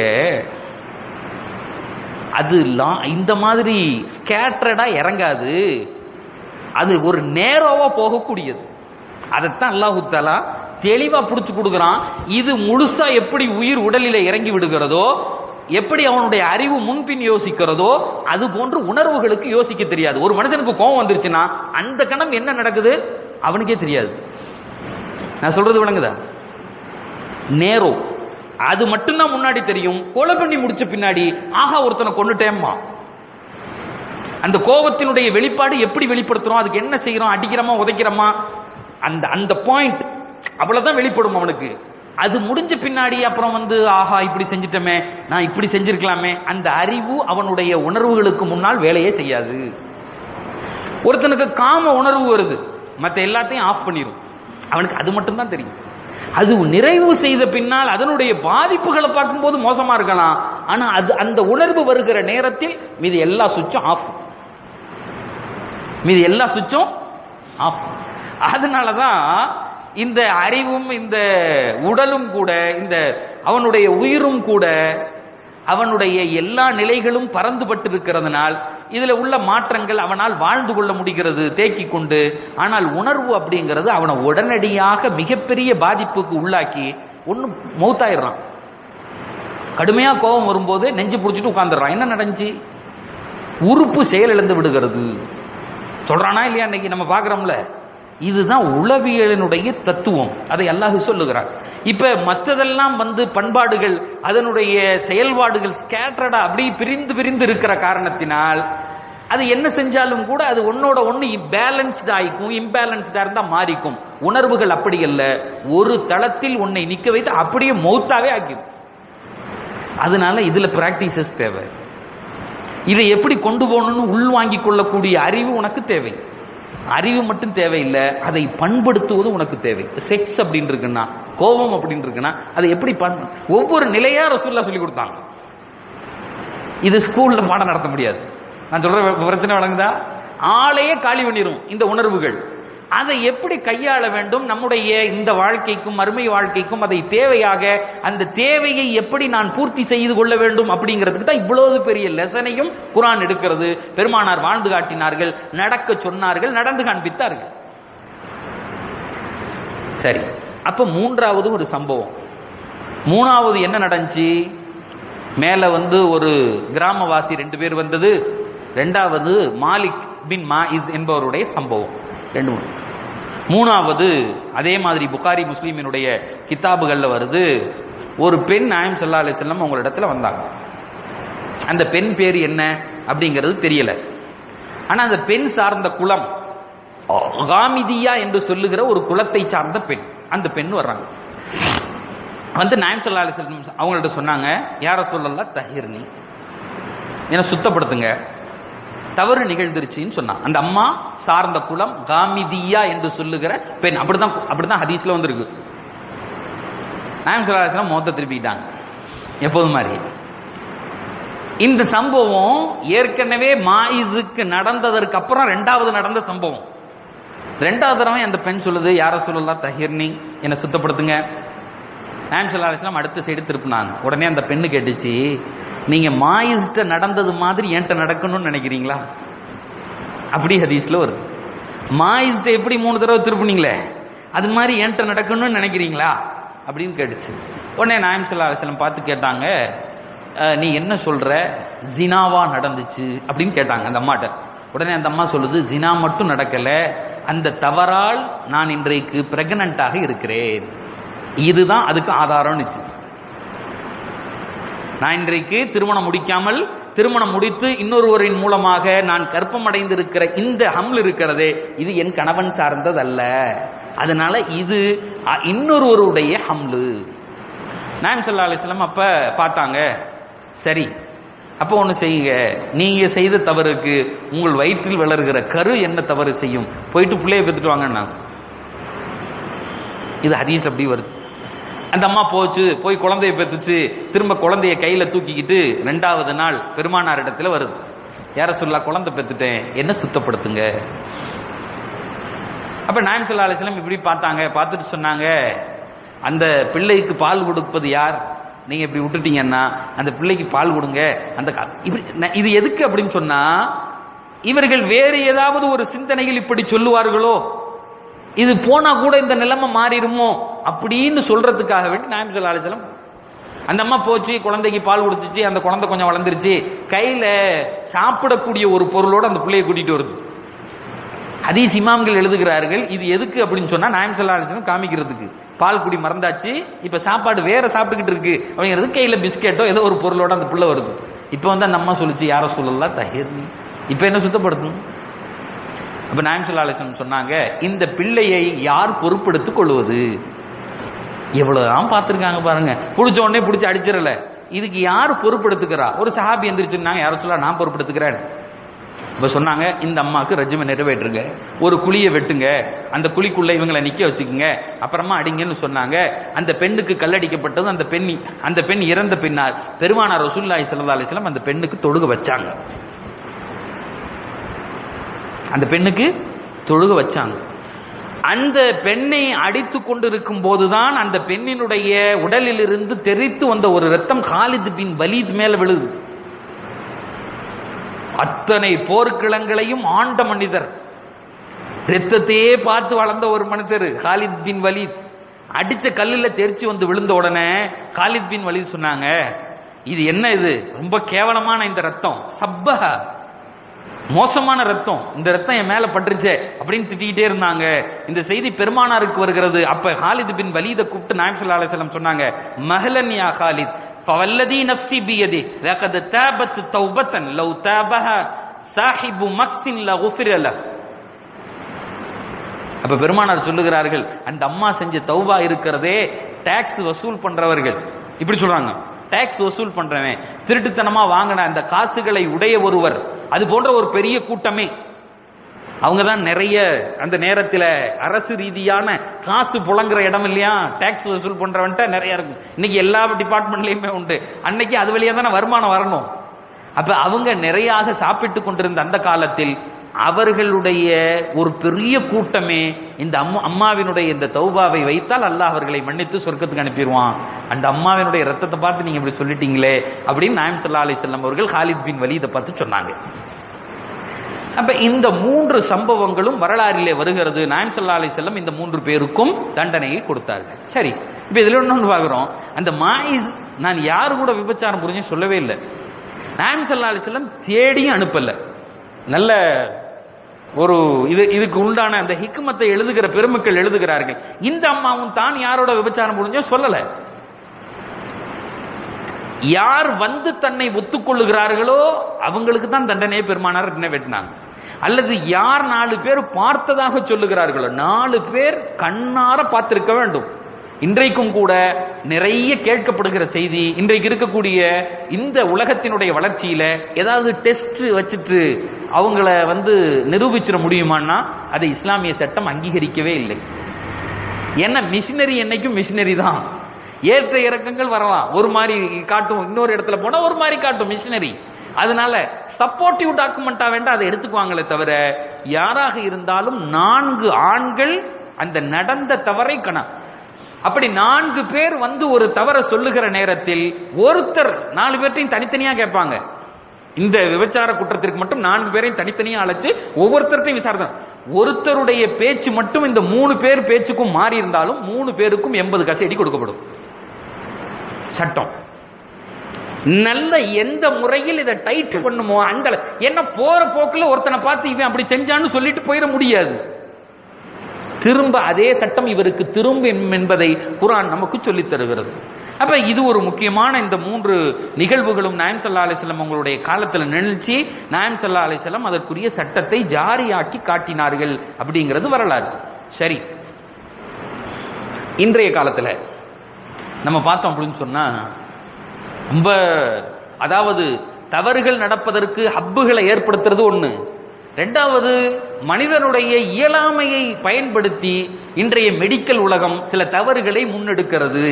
அது லா- இந்த மாதிரி ஸ்கேட்டரடா இறங்காது அது ஒரு நேரோவா போகக்கூடியது அதைத்தான் அல்லாஹு தாலா தெளிவா புடிச்சு கொடுக்குறான் இது முழுசா எப்படி உயிர் உடலில இறங்கி விடுகிறதோ எப்படி அவனுடைய அறிவு முன்பின் யோசிக்கிறதோ அது போன்று உணர்வுகளுக்கு யோசிக்க தெரியாது ஒரு மனுஷனுக்கு கோபம் வந்துருச்சுன்னா அந்த கணம் என்ன நடக்குது அவனுக்கே தெரியாது நான் சொல்றது விளங்குதா நேரோ அது மட்டும்தான் முன்னாடி தெரியும் கொலை பண்ணி முடிச்ச பின்னாடி ஆஹா ஒருத்தனை கொண்டுட்டேம்மா அந்த கோபத்தினுடைய வெளிப்பாடு எப்படி வெளிப்படுத்துறோம் அதுக்கு என்ன செய்யறோம் அடிக்கிறோமா உதைக்கிறோமா அந்த அந்த பாயிண்ட் அவ்வளவுதான் வெளிப்படும் அவனுக்கு அது முடிஞ்ச பின்னாடி அப்புறம் வந்து ஆஹா இப்படி செஞ்சிட்டோமே நான் இப்படி செஞ்சிருக்கலாமே அந்த அறிவு அவனுடைய உணர்வுகளுக்கு முன்னால் வேலையே செய்யாது ஒருத்தனுக்கு காம உணர்வு வருது மத்த எல்லாத்தையும் ஆஃப் பண்ணிரும் அவனுக்கு அது மட்டும்தான் தெரியும் அது நிறைவு செய்த பின்னால் அதனுடைய பாதிப்புகளை பார்க்கும்போது மோசமா இருக்கலாம் ஆனா அது அந்த உணர்வு வருகிற நேரத்தில் மீது எல்லா சுவிட்சும் ஆஃப் மீது எல்லா சுவிட்சும் ஆஃப் அதனாலதான் இந்த அறிவும் இந்த உடலும் கூட இந்த அவனுடைய உயிரும் கூட அவனுடைய எல்லா நிலைகளும் பறந்துபட்டு இருக்கிறதுனால் இதுல உள்ள மாற்றங்கள் அவனால் வாழ்ந்து கொள்ள முடிகிறது தேக்கி கொண்டு ஆனால் உணர்வு அப்படிங்கிறது அவனை உடனடியாக மிகப்பெரிய பாதிப்புக்கு உள்ளாக்கி ஒன்னு மௌத்தாயிடுறான் கடுமையா கோபம் வரும்போது நெஞ்சு பிடிச்சிட்டு உட்கார்ந்துடுறான் என்ன நடந்துச்சு உறுப்பு செயலிழந்து விடுகிறது சொல்றானா இல்லையா இன்னைக்கு நம்ம பார்க்கறோம்ல இதுதான் உளவியலினுடைய தத்துவம் அதை அல்லாஹ் சொல்லுகிறார் இப்ப மற்றதெல்லாம் வந்து பண்பாடுகள் அதனுடைய செயல்பாடுகள் ஸ்கேட்டர்டா அப்படி பிரிந்து பிரிந்து இருக்கிற காரணத்தினால் அது என்ன செஞ்சாலும் கூட அது ஒன்னோட ஒன்று பேலன்ஸ்ட் ஆயிக்கும் இம்பேலன்ஸ்டா இருந்தா மாறிக்கும் உணர்வுகள் அப்படி அல்ல ஒரு தளத்தில் உன்னை நிக்க வைத்து அப்படியே மௌத்தாவே ஆக்கிடும் அதனால இதுல பிராக்டிசஸ் தேவை இதை எப்படி கொண்டு போகணும்னு உள்வாங்கிக் கொள்ளக்கூடிய அறிவு உனக்கு தேவை அறிவு மட்டும் தேவையில்லை அதை பண்படுத்துவது உனக்கு தேவை செக்ஸ் அப்படின்னு இருக்குன்னா கோபம் அப்படின்னு இருக்குன்னா அதை எப்படி பண் ஒவ்வொரு நிலையா ரசூல்லா சொல்லி கொடுத்தாங்க இது ஸ்கூல்ல பாடம் நடத்த முடியாது நான் சொல்ற பிரச்சனை வழங்குதா ஆளையே காலி பண்ணிரும் இந்த உணர்வுகள் அதை எப்படி கையாள வேண்டும் நம்முடைய இந்த வாழ்க்கைக்கும் மறுமை வாழ்க்கைக்கும் அதை தேவையாக அந்த தேவையை எப்படி நான் பூர்த்தி செய்து கொள்ள வேண்டும் அப்படிங்கிறதுக்கு தான் இவ்வளவு பெரிய லெசனையும் குரான் எடுக்கிறது பெருமானார் வாழ்ந்து காட்டினார்கள் நடக்க சொன்னார்கள் நடந்து காண்பித்தார்கள் சரி அப்ப மூன்றாவது ஒரு சம்பவம் மூணாவது என்ன நடந்துச்சு மேல வந்து ஒரு கிராமவாசி ரெண்டு பேர் வந்தது ரெண்டாவது மாலிக் பின் மாஇஸ் என்பவருடைய சம்பவம் ரெண்டு மூணு மூணாவது அதே மாதிரி புகாரி முஸ்லீமினுடைய கிதாபுகள்ல வருது ஒரு பெண் நாயம் சல்லா அலி செல்லம் உங்களிடத்துல வந்தாங்க அந்த பெண் பேர் என்ன அப்படிங்கிறது தெரியல ஆனா அந்த பெண் சார்ந்த குலம் காமிதியா என்று சொல்லுகிற ஒரு குலத்தை சார்ந்த பெண் அந்த பெண் வர்றாங்க வந்து நாயம் சல்லா அலி செல்லம் அவங்கள்ட்ட சொன்னாங்க யார சொல்லல தஹிர்னி என்னை சுத்தப்படுத்துங்க தவறு நிகழ்ந்துருச்சுன்னு சொன்னான் அந்த அம்மா சார்ந்த குலம் காமிதியா என்று சொல்லுகிற பெண் அப்படிதான் அப்படிதான் ஹதீஸ்ல வந்திருக்கு நாயம் சல்லாஹம் மொத்த திருப்பிட்டாங்க எப்போதும் மாதிரி இந்த சம்பவம் ஏற்கனவே மாயிஸுக்கு நடந்ததற்கு அப்புறம் ரெண்டாவது நடந்த சம்பவம் ரெண்டாவது தடவை அந்த பெண் சொல்லுது யார சொல்லலாம் தஹிர்னி என்னை சுத்தப்படுத்துங்க நாயம் சல்லா அலிஸ்லாம் அடுத்த சைடு திருப்பினாங்க உடனே அந்த பெண்ணு கேட்டுச்சு நீங்க மாயிஸ்ட நடந்தது மாதிரி என்கிட்ட நடக்கணும்னு நினைக்கிறீங்களா அப்படி ஹதீஸ்ல வருது மாயிஸ்ட எப்படி மூணு தடவை திருப்பினீங்களே அது மாதிரி என்கிட்ட நடக்கணும்னு நினைக்கிறீங்களா அப்படின்னு கேட்டுச்சு உடனே நாயம் சல்லா அலிஸ்லாம் பார்த்து கேட்டாங்க "அஹ், நீ என்ன சொல்ற ஜினாவா நடந்துச்சு அப்படின்னு கேட்டாங்க அந்த அம்மாட்ட உடனே அந்த அம்மா சொல்லுது ஜினா மட்டும் நடக்கல அந்த தவறால் நான் இன்றைக்கு பிரெக்னண்டாக இருக்கிறேன் இதுதான் அதுக்கு ஆதாரம்னுச்சு நான் இன்றைக்கு திருமணம் முடிக்காமல் திருமணம் முடித்து இன்னொருவரின் மூலமாக நான் கற்பம் அடைந்திருக்கிற இந்த ஹம்ல் இருக்கிறதே இது என் கணவன் சார்ந்ததல்ல அதனால இது அ, இன்னொருவருடைய ஹம்லு நாயம் சல்லா அலிஸ்லாம் அப்ப பார்த்தாங்க சரி அப்போ ஒன்று செய்யுங்க நீங்க செய்த தவறுக்கு உங்கள் வயிற்றில் வளர்கிற கரு என்ன தவறு செய்யும் போயிட்டு பிள்ளைய பெற்றுட்டு வாங்கன்னாங்க இது ஹதீஸ் அப்படி வருது அந்த அம்மா போச்சு போய் குழந்தைய பெற்றுச்சு திரும்ப குழந்தைய கையில தூக்கிக்கிட்டு ரெண்டாவது நாள் பெருமானார் இடத்துல வருது யார சொல்லா குழந்தை பெத்துட்டேன் என்ன சுத்தப்படுத்துங்க அப்ப நாயம் சல்லா அலிஸ்லாம் இப்படி பார்த்தாங்க பார்த்துட்டு சொன்னாங்க அந்த பிள்ளைக்கு பால் கொடுப்பது யார் நீங்க இப்படி விட்டுட்டீங்கன்னா அந்த பிள்ளைக்கு பால் கொடுங்க அந்த கா- இப்படி ந- இது எதுக்கு அப்படின்னு சொன்னா இவர்கள் வேறு ஏதாவது ஒரு சிந்தனையில் இப்படி சொல்லுவார்களோ இது போனா கூட இந்த நிலைமை மாறிடுமோ அப்படின்னு சொல்றதுக்காக வேண்டி நாயம் சல்லா அலிஸ்லாம் அந்த அம்மா போச்சு குழந்தைக்கு பால் கொடுத்துச்சு அந்த குழந்தை கொஞ்சம் வளர்ந்துருச்சு கையில சாப்பிடக்கூடிய ஒரு பொருளோட அந்த பிள்ளையை கூட்டிட்டு வருது ஹதீஸ் இமாம்கள் எழுதுகிறார்கள் இது எதுக்கு அப்படின்னு சொன்னா நாயம் சல்லா அலிஸ்லாம் காமிக்கிறதுக்கு பால் குடி மறந்தாச்சு இப்ப சாப்பாடு வேற சாப்பிட்டுக்கிட்டு இருக்கு அப்படிங்கிறது கையில பிஸ்கெட்டோ ஏதோ ஒரு பொருளோட அந்த புள்ள வருது இப்ப வந்து அந்த அம்மா சொல்லுச்சு யார சொல்லலாம் தஹீர் இப்ப என்ன சுத்தப்படுத்தணும் அப்ப நாயம் சல்லா அலிஸ்லாம் சொன்னாங்க இந்த பிள்ளையை யார் பொறுப்பெடுத்துக் கொள்வது எவ்வளவுதான் பார்த்திருக்காங்க பாருங்க புடிச்ச உடனே பிடிச்சி அடிச்சிடல இதுக்கு யார் பொறுப்பெடுத்துக்கிறா ஒரு சஹாபி எந்திரிச்சிருந்தாங்க யாரும் சொல்ல நான் பொறுப்பெடுத்துக்கிறேன் இப்ப சொன்னாங்க இந்த அம்மாவுக்கு ரஜிமை நிறைவேற்றுங்க ஒரு குழியை வெட்டுங்க அந்த குழிக்குள்ள இவங்களை நிக்க வச்சுக்குங்க அப்புறமா அடிங்கன்னு சொன்னாங்க அந்த பெண்ணுக்கு கல்லடிக்கப்பட்டது அந்த பெண் அந்த பெண் இறந்த பின்னால் பெருமானார் ரசூலுல்லாஹி ஸல்லல்லாஹு அலைஹி வஸல்லம் அந்த பெண்ணுக்கு தொழுக வச்சாங்க அந்த பெண்ணுக்கு தொழுக வச்சாங்க அந்த பெண்ணை அடித்து கொண்டிருக்கும் போதுதான் அந்த பெண்ணினுடைய உடலிலிருந்து தெரித்து வந்த ஒரு ரத்தம் காலித் பின் வலீத் மேல விழுது அத்தனை போர்க்கிளங்களையும் ஆண்ட மனிதர் ரத்தத்தையே பார்த்து வளர்ந்த ஒரு மனுஷர் காலித் பின் வலீத் அடிச்ச கல்லுல தெரிச்சு வந்து விழுந்த உடனே காலித் பின் வலீத் சொன்னாங்க இது என்ன இது ரொம்ப கேவலமான இந்த ரத்தம் சப்பஹ மோசமான ரத்தம் இந்த ரத்தம் என் மேல பட்டுருச்சே அப்படின்னு திட்டிக்கிட்டே இருந்தாங்க இந்த செய்தி பெருமானாருக்கு வருகிறது அப்ப ஹாலித் பின் வலீத கூப்பிட்டு நாயம் ஸல்லல்லாஹு அலைஹி வஸல்லம் சொன்னாங்க மஹலன் யா ஹாலித் ஃபவல்லதி நஃப்ஸி பியதி லகத் தாபத் தௌபத்தன் லவ் தாபஹா சாஹிபு மக்ஸின் லகுஃபிர லஹ் அப்ப பெருமானார் சொல்லுகிறார்கள் அந்த அம்மா செஞ்ச தௌபா இருக்கிறதே டாக்ஸ் வசூல் பண்றவர்கள் இப்படி சொல்றாங்க டாக்ஸ் வசூல் பண்றவன் திருட்டுத்தனமா வாங்கின அந்த காசுகளை உடைய ஒருவர் அது போன்ற ஒரு பெரிய கூட்டமே அவங்க தான் நிறைய அந்த நேரத்தில் அரசு ரீதியான காசு புழங்குற இடம் இல்லையா டாக்ஸ் வசூல் பண்றவன்ட்ட நிறைய இருக்கும் இன்னைக்கு எல்லா டிபார்ட்மெண்ட்லயுமே உண்டு அன்னைக்கு அது வழியா தானே வருமானம் வரணும் அப்ப அவங்க நிறையாக சாப்பிட்டு கொண்டிருந்த அந்த காலத்தில் அவர்களுடைய ஒரு பெரிய கூட்டமே இந்த அம்மா அம்மாவினுடைய இந்த தௌபாவை வைத்தால் அல்லாஹ் அவர்களை மன்னித்து சொர்க்கத்துக்கு அனுப்பிடுவான் அந்த அம்மாவினுடைய ரத்தத்தை பார்த்து நீங்க இப்படி சொல்லிட்டீங்களே அப்படின்னு நாயம் சல்லா அலி செல்லம் அவர்கள் ஹாலித் பின் வலீதை பார்த்து சொன்னாங்க அப்ப இந்த மூன்று சம்பவங்களும் வரலாறிலே வருகிறது நாயம் சல்லா அலி செல்லம் இந்த மூன்று பேருக்கும் தண்டனையை கொடுத்தார்கள் சரி இப்ப இதுல ஒண்ணு பார்க்கிறோம் அந்த மாயிஸ் நான் யாரு கூட விபச்சாரம் புரிஞ்சு சொல்லவே இல்லை நாயம் சல்லா அலி செல்லம் தேடியும் அனுப்பல நல்ல ஒரு இது இதுக்கு உண்டான அந்த ஹிக்மத்தை எழுதுகிற பெருமக்கள் எழுதுகிறார்கள் இந்த அம்மாவும் தான் யாரோட விபச்சாரம் புரிஞ்சோ சொல்லல யார் வந்து தன்னை ஒத்துக்கொள்ளுகிறார்களோ அவங்களுக்கு தான் தண்டனையை பெருமானார் நிறைவேற்றினாங்க அல்லது யார் நாலு பேர் பார்த்ததாக சொல்லுகிறார்களோ நாலு பேர் கண்ணார பார்த்திருக்க வேண்டும் இன்றைக்கும் கூட நிறைய கேட்கப்படுகிற செய்தி இன்றைக்கு இருக்கக்கூடிய இந்த உலகத்தினுடைய வளர்ச்சியில ஏதாவது டெஸ்ட் வச்சுட்டு அவங்கள வந்து நிரூபிச்சிட முடியுமான்னா அதை இஸ்லாமிய சட்டம் அங்கீகரிக்கவே இல்லை ஏன்னா மிஷினரி என்னைக்கும் மிஷினரி தான் ஏற்ற இறக்கங்கள் வரலாம் ஒரு மாதிரி காட்டும் இன்னொரு இடத்துல போனா ஒரு மாதிரி காட்டும் மிஷினரி அதனால சப்போர்ட்டிவ் டாக்குமெண்டா வேண்டாம் அதை எடுத்துக்குவாங்களே தவிர யாராக இருந்தாலும் நான்கு ஆண்கள் அந்த நடந்த தவறை கண அப்படி நான்கு பேர் வந்து ஒரு தவற சொல்லுகிற நேரத்தில் ஒருத்தர் நாலு பேர்த்தையும் தனித்தனியா கேட்பாங்க இந்த விபச்சார குற்றத்திற்கு மட்டும் நான்கு பேரையும் தனித்தனியா அழைச்சு ஒவ்வொருத்தர்ட்டையும் விசாரணை ஒருத்தருடைய பேச்சு மட்டும் இந்த மூணு பேர் பேச்சுக்கும் மாறி இருந்தாலும் மூணு பேருக்கும் எண்பது கசையடி கொடுக்கப்படும் சட்டம் நல்ல எந்த முறையில் இதை டைட் பண்ணுமோ அந்த என்ன போற போக்குல ஒருத்தனை பார்த்து இவன் அப்படி செஞ்சான்னு சொல்லிட்டு போயிட முடியாது திரும்ப அதே சட்டம் இவருக்கு திரும்பும் என்பதை குரான் நமக்கு சொல்லித் தருகிறது அப்ப இது ஒரு முக்கியமான இந்த மூன்று நிகழ்வுகளும் நாயம் சல்லா அலிஸ்லாம் உங்களுடைய காலத்தில் நிகழ்ச்சி நாயம் சல்லா அலிஸ்லாம் அதற்குரிய சட்டத்தை ஜாரியாக்கி காட்டினார்கள் அப்படிங்கிறது வரலாறு சரி இன்றைய காலத்துல நம்ம பார்த்தோம் அப்படின்னு சொன்னா ரொம்ப அதாவது தவறுகள் நடப்பதற்கு ஹப்புகளை ஏற்படுத்துறது ஒண்ணு ரெண்டாவது மனிதனுடைய இயலாமையை பயன்படுத்தி இன்றைய மெடிக்கல் உலகம் சில தவறுகளை முன்னெடுக்கிறது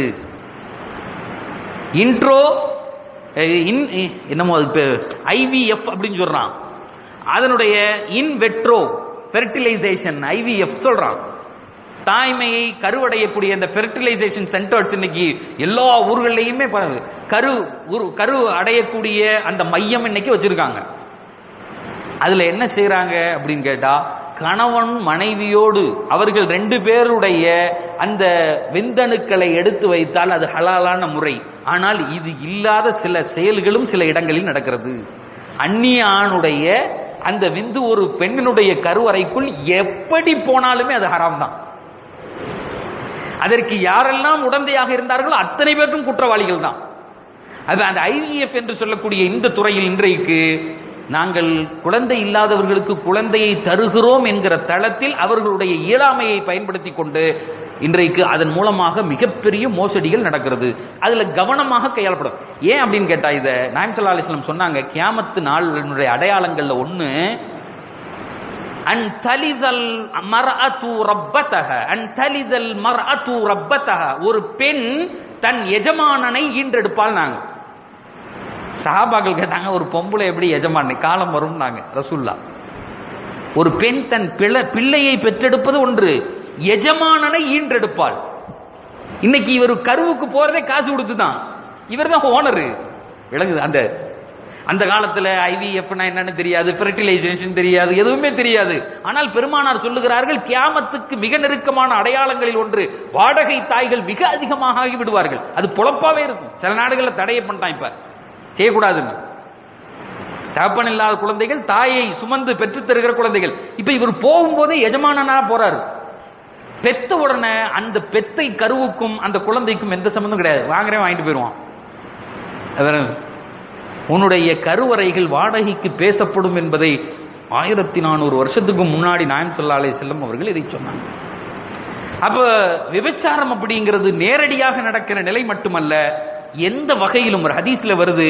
இன்ட்ரோ என்னமோ ஐவிஎஃப் அப்படின்னு சொல்றான் அதனுடைய இன் வெட்ரோ ஃபெர்டிலைசேஷன் ஐவிஎஃப் சொல்றான் தாய்மையை கருவடையக்கூடிய அந்த ஃபெர்டிலைசேஷன் சென்டர்ஸ் இன்னைக்கு எல்லா ஊர்கள்லையுமே கரு கரு அடையக்கூடிய அந்த மையம் இன்னைக்கு வச்சிருக்காங்க அதுல என்ன செய்யறாங்க அப்படின்னு கேட்டா கணவன் மனைவியோடு அவர்கள் ரெண்டு பேருடைய அந்த விந்தணுக்களை எடுத்து வைத்தால் அது ஹலாலான முறை ஆனால் இது இல்லாத சில செயல்களும் சில இடங்களில் நடக்கிறது அந்நிய ஆணுடைய அந்த விந்து ஒரு பெண்ணினுடைய கருவறைக்குள் எப்படி போனாலுமே அது ஹராம் தான் அதற்கு யாரெல்லாம் உடந்தையாக இருந்தார்களோ அத்தனை பேருக்கும் குற்றவாளிகள் தான் அது அந்த ஐவிஎஃப் என்று சொல்லக்கூடிய இந்த துறையில் இன்றைக்கு நாங்கள் குழந்தை இல்லாதவர்களுக்கு குழந்தையை தருகிறோம் என்கிற தளத்தில் அவர்களுடைய இயலாமையை பயன்படுத்தி கொண்டு இன்றைக்கு அதன் மூலமாக மிகப்பெரிய மோசடிகள் நடக்கிறது அதுல கவனமாக கையாளப்படும் ஏன் அப்படின்னு கேட்டா இத நாயம் சல்லா அலிஸ்லாம் சொன்னாங்க கியாமத்து நாளினுடைய அடையாளங்கள்ல ஒண்ணு அன் தலிதல் மர்அத்து ரப்பத்தக அன் தலிதல் மர்அத்து ரப்பத்தக ஒரு பெண் தன் எஜமானனை ஈன்றெடுப்பால் நாங்க சஹாபாக்கள் கேட்டாங்க ஒரு பொம்பளை எப்படி எஜமானனை காலம் வரும் நாங்க ரசூல்லா ஒரு பெண் தன் பிள்ளை பிள்ளையை பெற்றெடுப்பது ஒன்று எஜமானனை ஈன்றெடுப்பாள் இன்னைக்கு இவர் கருவுக்கு போறதே காசு கொடுத்து தான் இவர் தான் ஓனரு விளங்குது அந்த அந்த காலத்துல ஐவிஎஃப்னா என்னன்னு தெரியாது ஃபெர்டிலைசேஷன் தெரியாது எதுவுமே தெரியாது ஆனால் பெருமானார் சொல்லுகிறார்கள் கியாமத்துக்கு மிக நெருக்கமான அடையாளங்களில் ஒன்று வாடகை தாய்கள் மிக அதிகமாக ஆகி விடுவார்கள் அது பொழப்பாவே இருக்கும் சில நாடுகளில் தடையை பண்ணிட்டான் இப்ப செய்யக்கூடாதுன்னு தகப்பன் இல்லாத குழந்தைகள் தாயை சுமந்து பெற்றுத் தருகிற குழந்தைகள் இப்ப இவர் போகும்போதே எஜமானனா போறாரு பெத்த உடனே அந்த பெத்தை கருவுக்கும் அந்த குழந்தைக்கும் எந்த சம்பந்தம் கிடையாது வாங்குறேன் வாங்கிட்டு போயிடுவான் அது உன்னுடைய கருவறைகள் வாடகைக்கு பேசப்படும் என்பதை ஆயிரத்தி நானூறு வருஷத்துக்கு முன்னாடி நாயம் சொல்லா அலை செல்லம் அவர்கள் இதை சொன்னாங்க அப்ப விபச்சாரம் அப்படிங்கிறது நேரடியாக நடக்கிற நிலை மட்டுமல்ல எந்த வகையிலும் ஒரு ஹதீஸ்ல வருது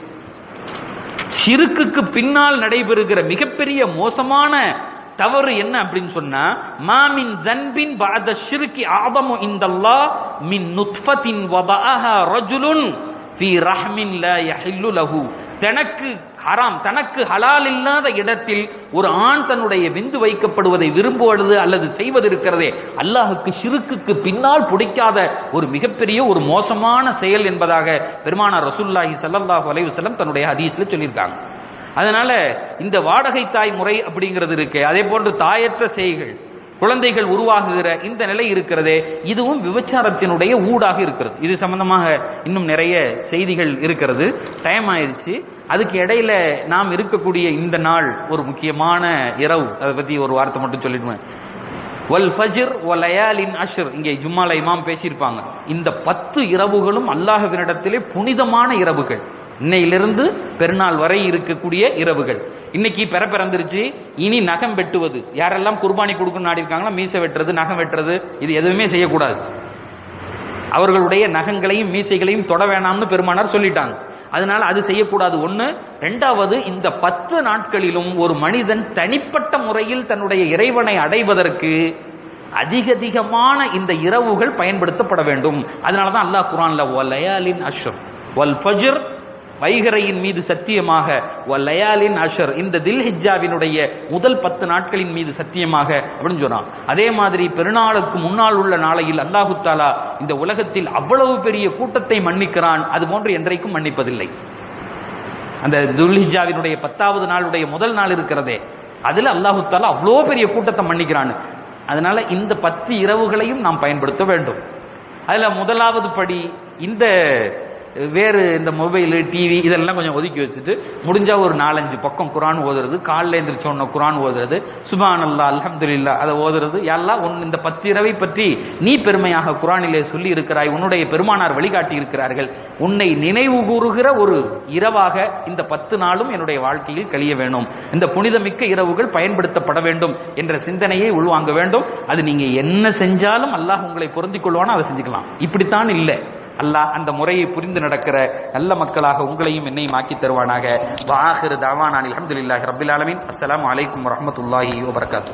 சிறுக்குக்கு பின்னால் நடைபெறுகிற மிகப்பெரிய மோசமான தவறு என்ன அப்படின்னு சொன்னா மாமின் ஜன்பின் பாத ஷிருக்கி ஆதமு இந்தல்லா மின் நுத்ஃபத்தின் வபஅஹா ரஜுலுன் ஃபீ ரஹ்மின் லா யஹில்லு லஹு தனக்கு ஹராம் தனக்கு ஹலால் இல்லாத இடத்தில் ஒரு ஆண் தன்னுடைய விந்து வைக்கப்படுவதை விரும்புவது அல்லது செய்வது இருக்கிறதே அல்லாஹுக்கு ஷிருக்குக்கு பின்னால் பிடிக்காத ஒரு மிகப்பெரிய ஒரு மோசமான செயல் என்பதாக பெருமானார் ரசூல்லாஹி ஸல்லல்லாஹு அலைஹி வஸல்லம் தன்னுடைய ஹதீஸ்ல சொல்லியிருக்காங்க அதனால இந்த வாடகை தாய் முறை அப்படிங்கிறது இருக்கு அதே போன்று தாயற்ற செய்கள் குழந்தைகள் உருவாகுகிற இந்த நிலை இருக்கிறதே இதுவும் விபச்சாரத்தினுடைய ஊடாக இருக்கிறது இது சம்பந்தமாக இன்னும் நிறைய செய்திகள் இருக்கிறது டைம் ஆயிடுச்சு அதுக்கு இடையில நாம் இருக்கக்கூடிய இந்த நாள் ஒரு முக்கியமான இரவு அதை பத்தி ஒரு வார்த்தை மட்டும் சொல்லிடுவேன் வல் ஃபஜ்ர் வலயாலின் அஷ்ர் இங்கே ஜும்மால இமாம் பேசியிருப்பாங்க இந்த பத்து இரவுகளும் அல்லாஹ்வினிடத்திலே புனிதமான இரவுகள் இன்னையிலிருந்து பெருநாள் வரை இருக்கக்கூடிய இரவுகள் இன்னைக்கு பெற பிறந்துருச்சு இனி நகம் வெட்டுவது யாரெல்லாம் குர்பானி கொடுக்கணும் நாடி இருக்காங்களோ மீசை வெட்டுறது நகம் வெட்டுறது இது எதுவுமே செய்யக்கூடாது அவர்களுடைய நகங்களையும் மீசைகளையும் தொட வேணாம்னு பெருமானார் சொல்லிட்டாங்க அதனால அது செய்யக்கூடாது ஒண்ணு ரெண்டாவது இந்த பத்து நாட்களிலும் ஒரு மனிதன் தனிப்பட்ட முறையில் தன்னுடைய இறைவனை அடைவதற்கு அதிக அதிகமான இந்த இரவுகள் பயன்படுத்தப்பட வேண்டும் அதனாலதான் அல்லாஹ் குரான்ல வலயாலின் அஷ்ர் வல் ஃபஜ்ர் வைகரையின் மீது சத்தியமாக வல்லயாலின் அஷர் இந்த தில்ஹிஜாவினுடைய முதல் பத்து நாட்களின் மீது சத்தியமாக அப்படின்னு சொன்னான் அதே மாதிரி பெருநாளுக்கு முன்னால் உள்ள நாளையில் அல்லாஹு தாலா இந்த உலகத்தில் அவ்வளவு பெரிய கூட்டத்தை மன்னிக்கிறான் அது போன்று என்றைக்கும் மன்னிப்பதில்லை அந்த துல்ஹிஜாவினுடைய பத்தாவது நாளுடைய முதல் நாள் இருக்கிறதே அதுல அல்லாஹு தாலா அவ்வளோ பெரிய கூட்டத்தை மன்னிக்கிறான் அதனால இந்த பத்து இரவுகளையும் நாம் பயன்படுத்த வேண்டும் அதுல முதலாவது படி இந்த வேறு இந்த மொபைலு டிவி இதெல்லாம் கொஞ்சம் ஒதுக்கி வச்சுட்டு முடிஞ்சா ஒரு நாலஞ்சு பக்கம் குரான் ஓதுறது காலைல எந்திரிச்ச உடனே குரான் ஓதுறது சுபான் அல்லா அல்ஹம்துலில்லா அதை ஓதுறது எல்லாம் உன் இந்த பத்து இரவை பற்றி நீ பெருமையாக குரானிலே சொல்லி இருக்கிறாய் உன்னுடைய பெருமானார் வழிகாட்டி இருக்கிறார்கள் உன்னை நினைவு கூறுகிற ஒரு இரவாக இந்த பத்து நாளும் என்னுடைய வாழ்க்கையில் கழிய வேண்டும் இந்த புனிதமிக்க இரவுகள் பயன்படுத்தப்பட வேண்டும் என்ற சிந்தனையை உள்வாங்க வேண்டும் அது நீங்க என்ன செஞ்சாலும் அல்லாஹ் உங்களை பொருந்திக் கொள்வானா அதை செஞ்சுக்கலாம் இப்படித்தான் இல்லை அல்லாஹ் அந்த முறையை புரிந்து நடக்கிற நல்ல மக்களாக உங்களையும் என்னையும் ஆக்கி தருவானாக வாஹிரு தாவானான் அல்ஹம்துலில்லாஹி ரப்பில் ஆலமீன் அஸ்ஸலாமு அலைக்கும் வரஹ்மத்துல்லாஹி வபரகாத்துஹு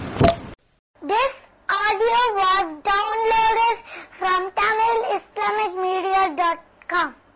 This audio was downloaded from TamilIslamicMedia.com.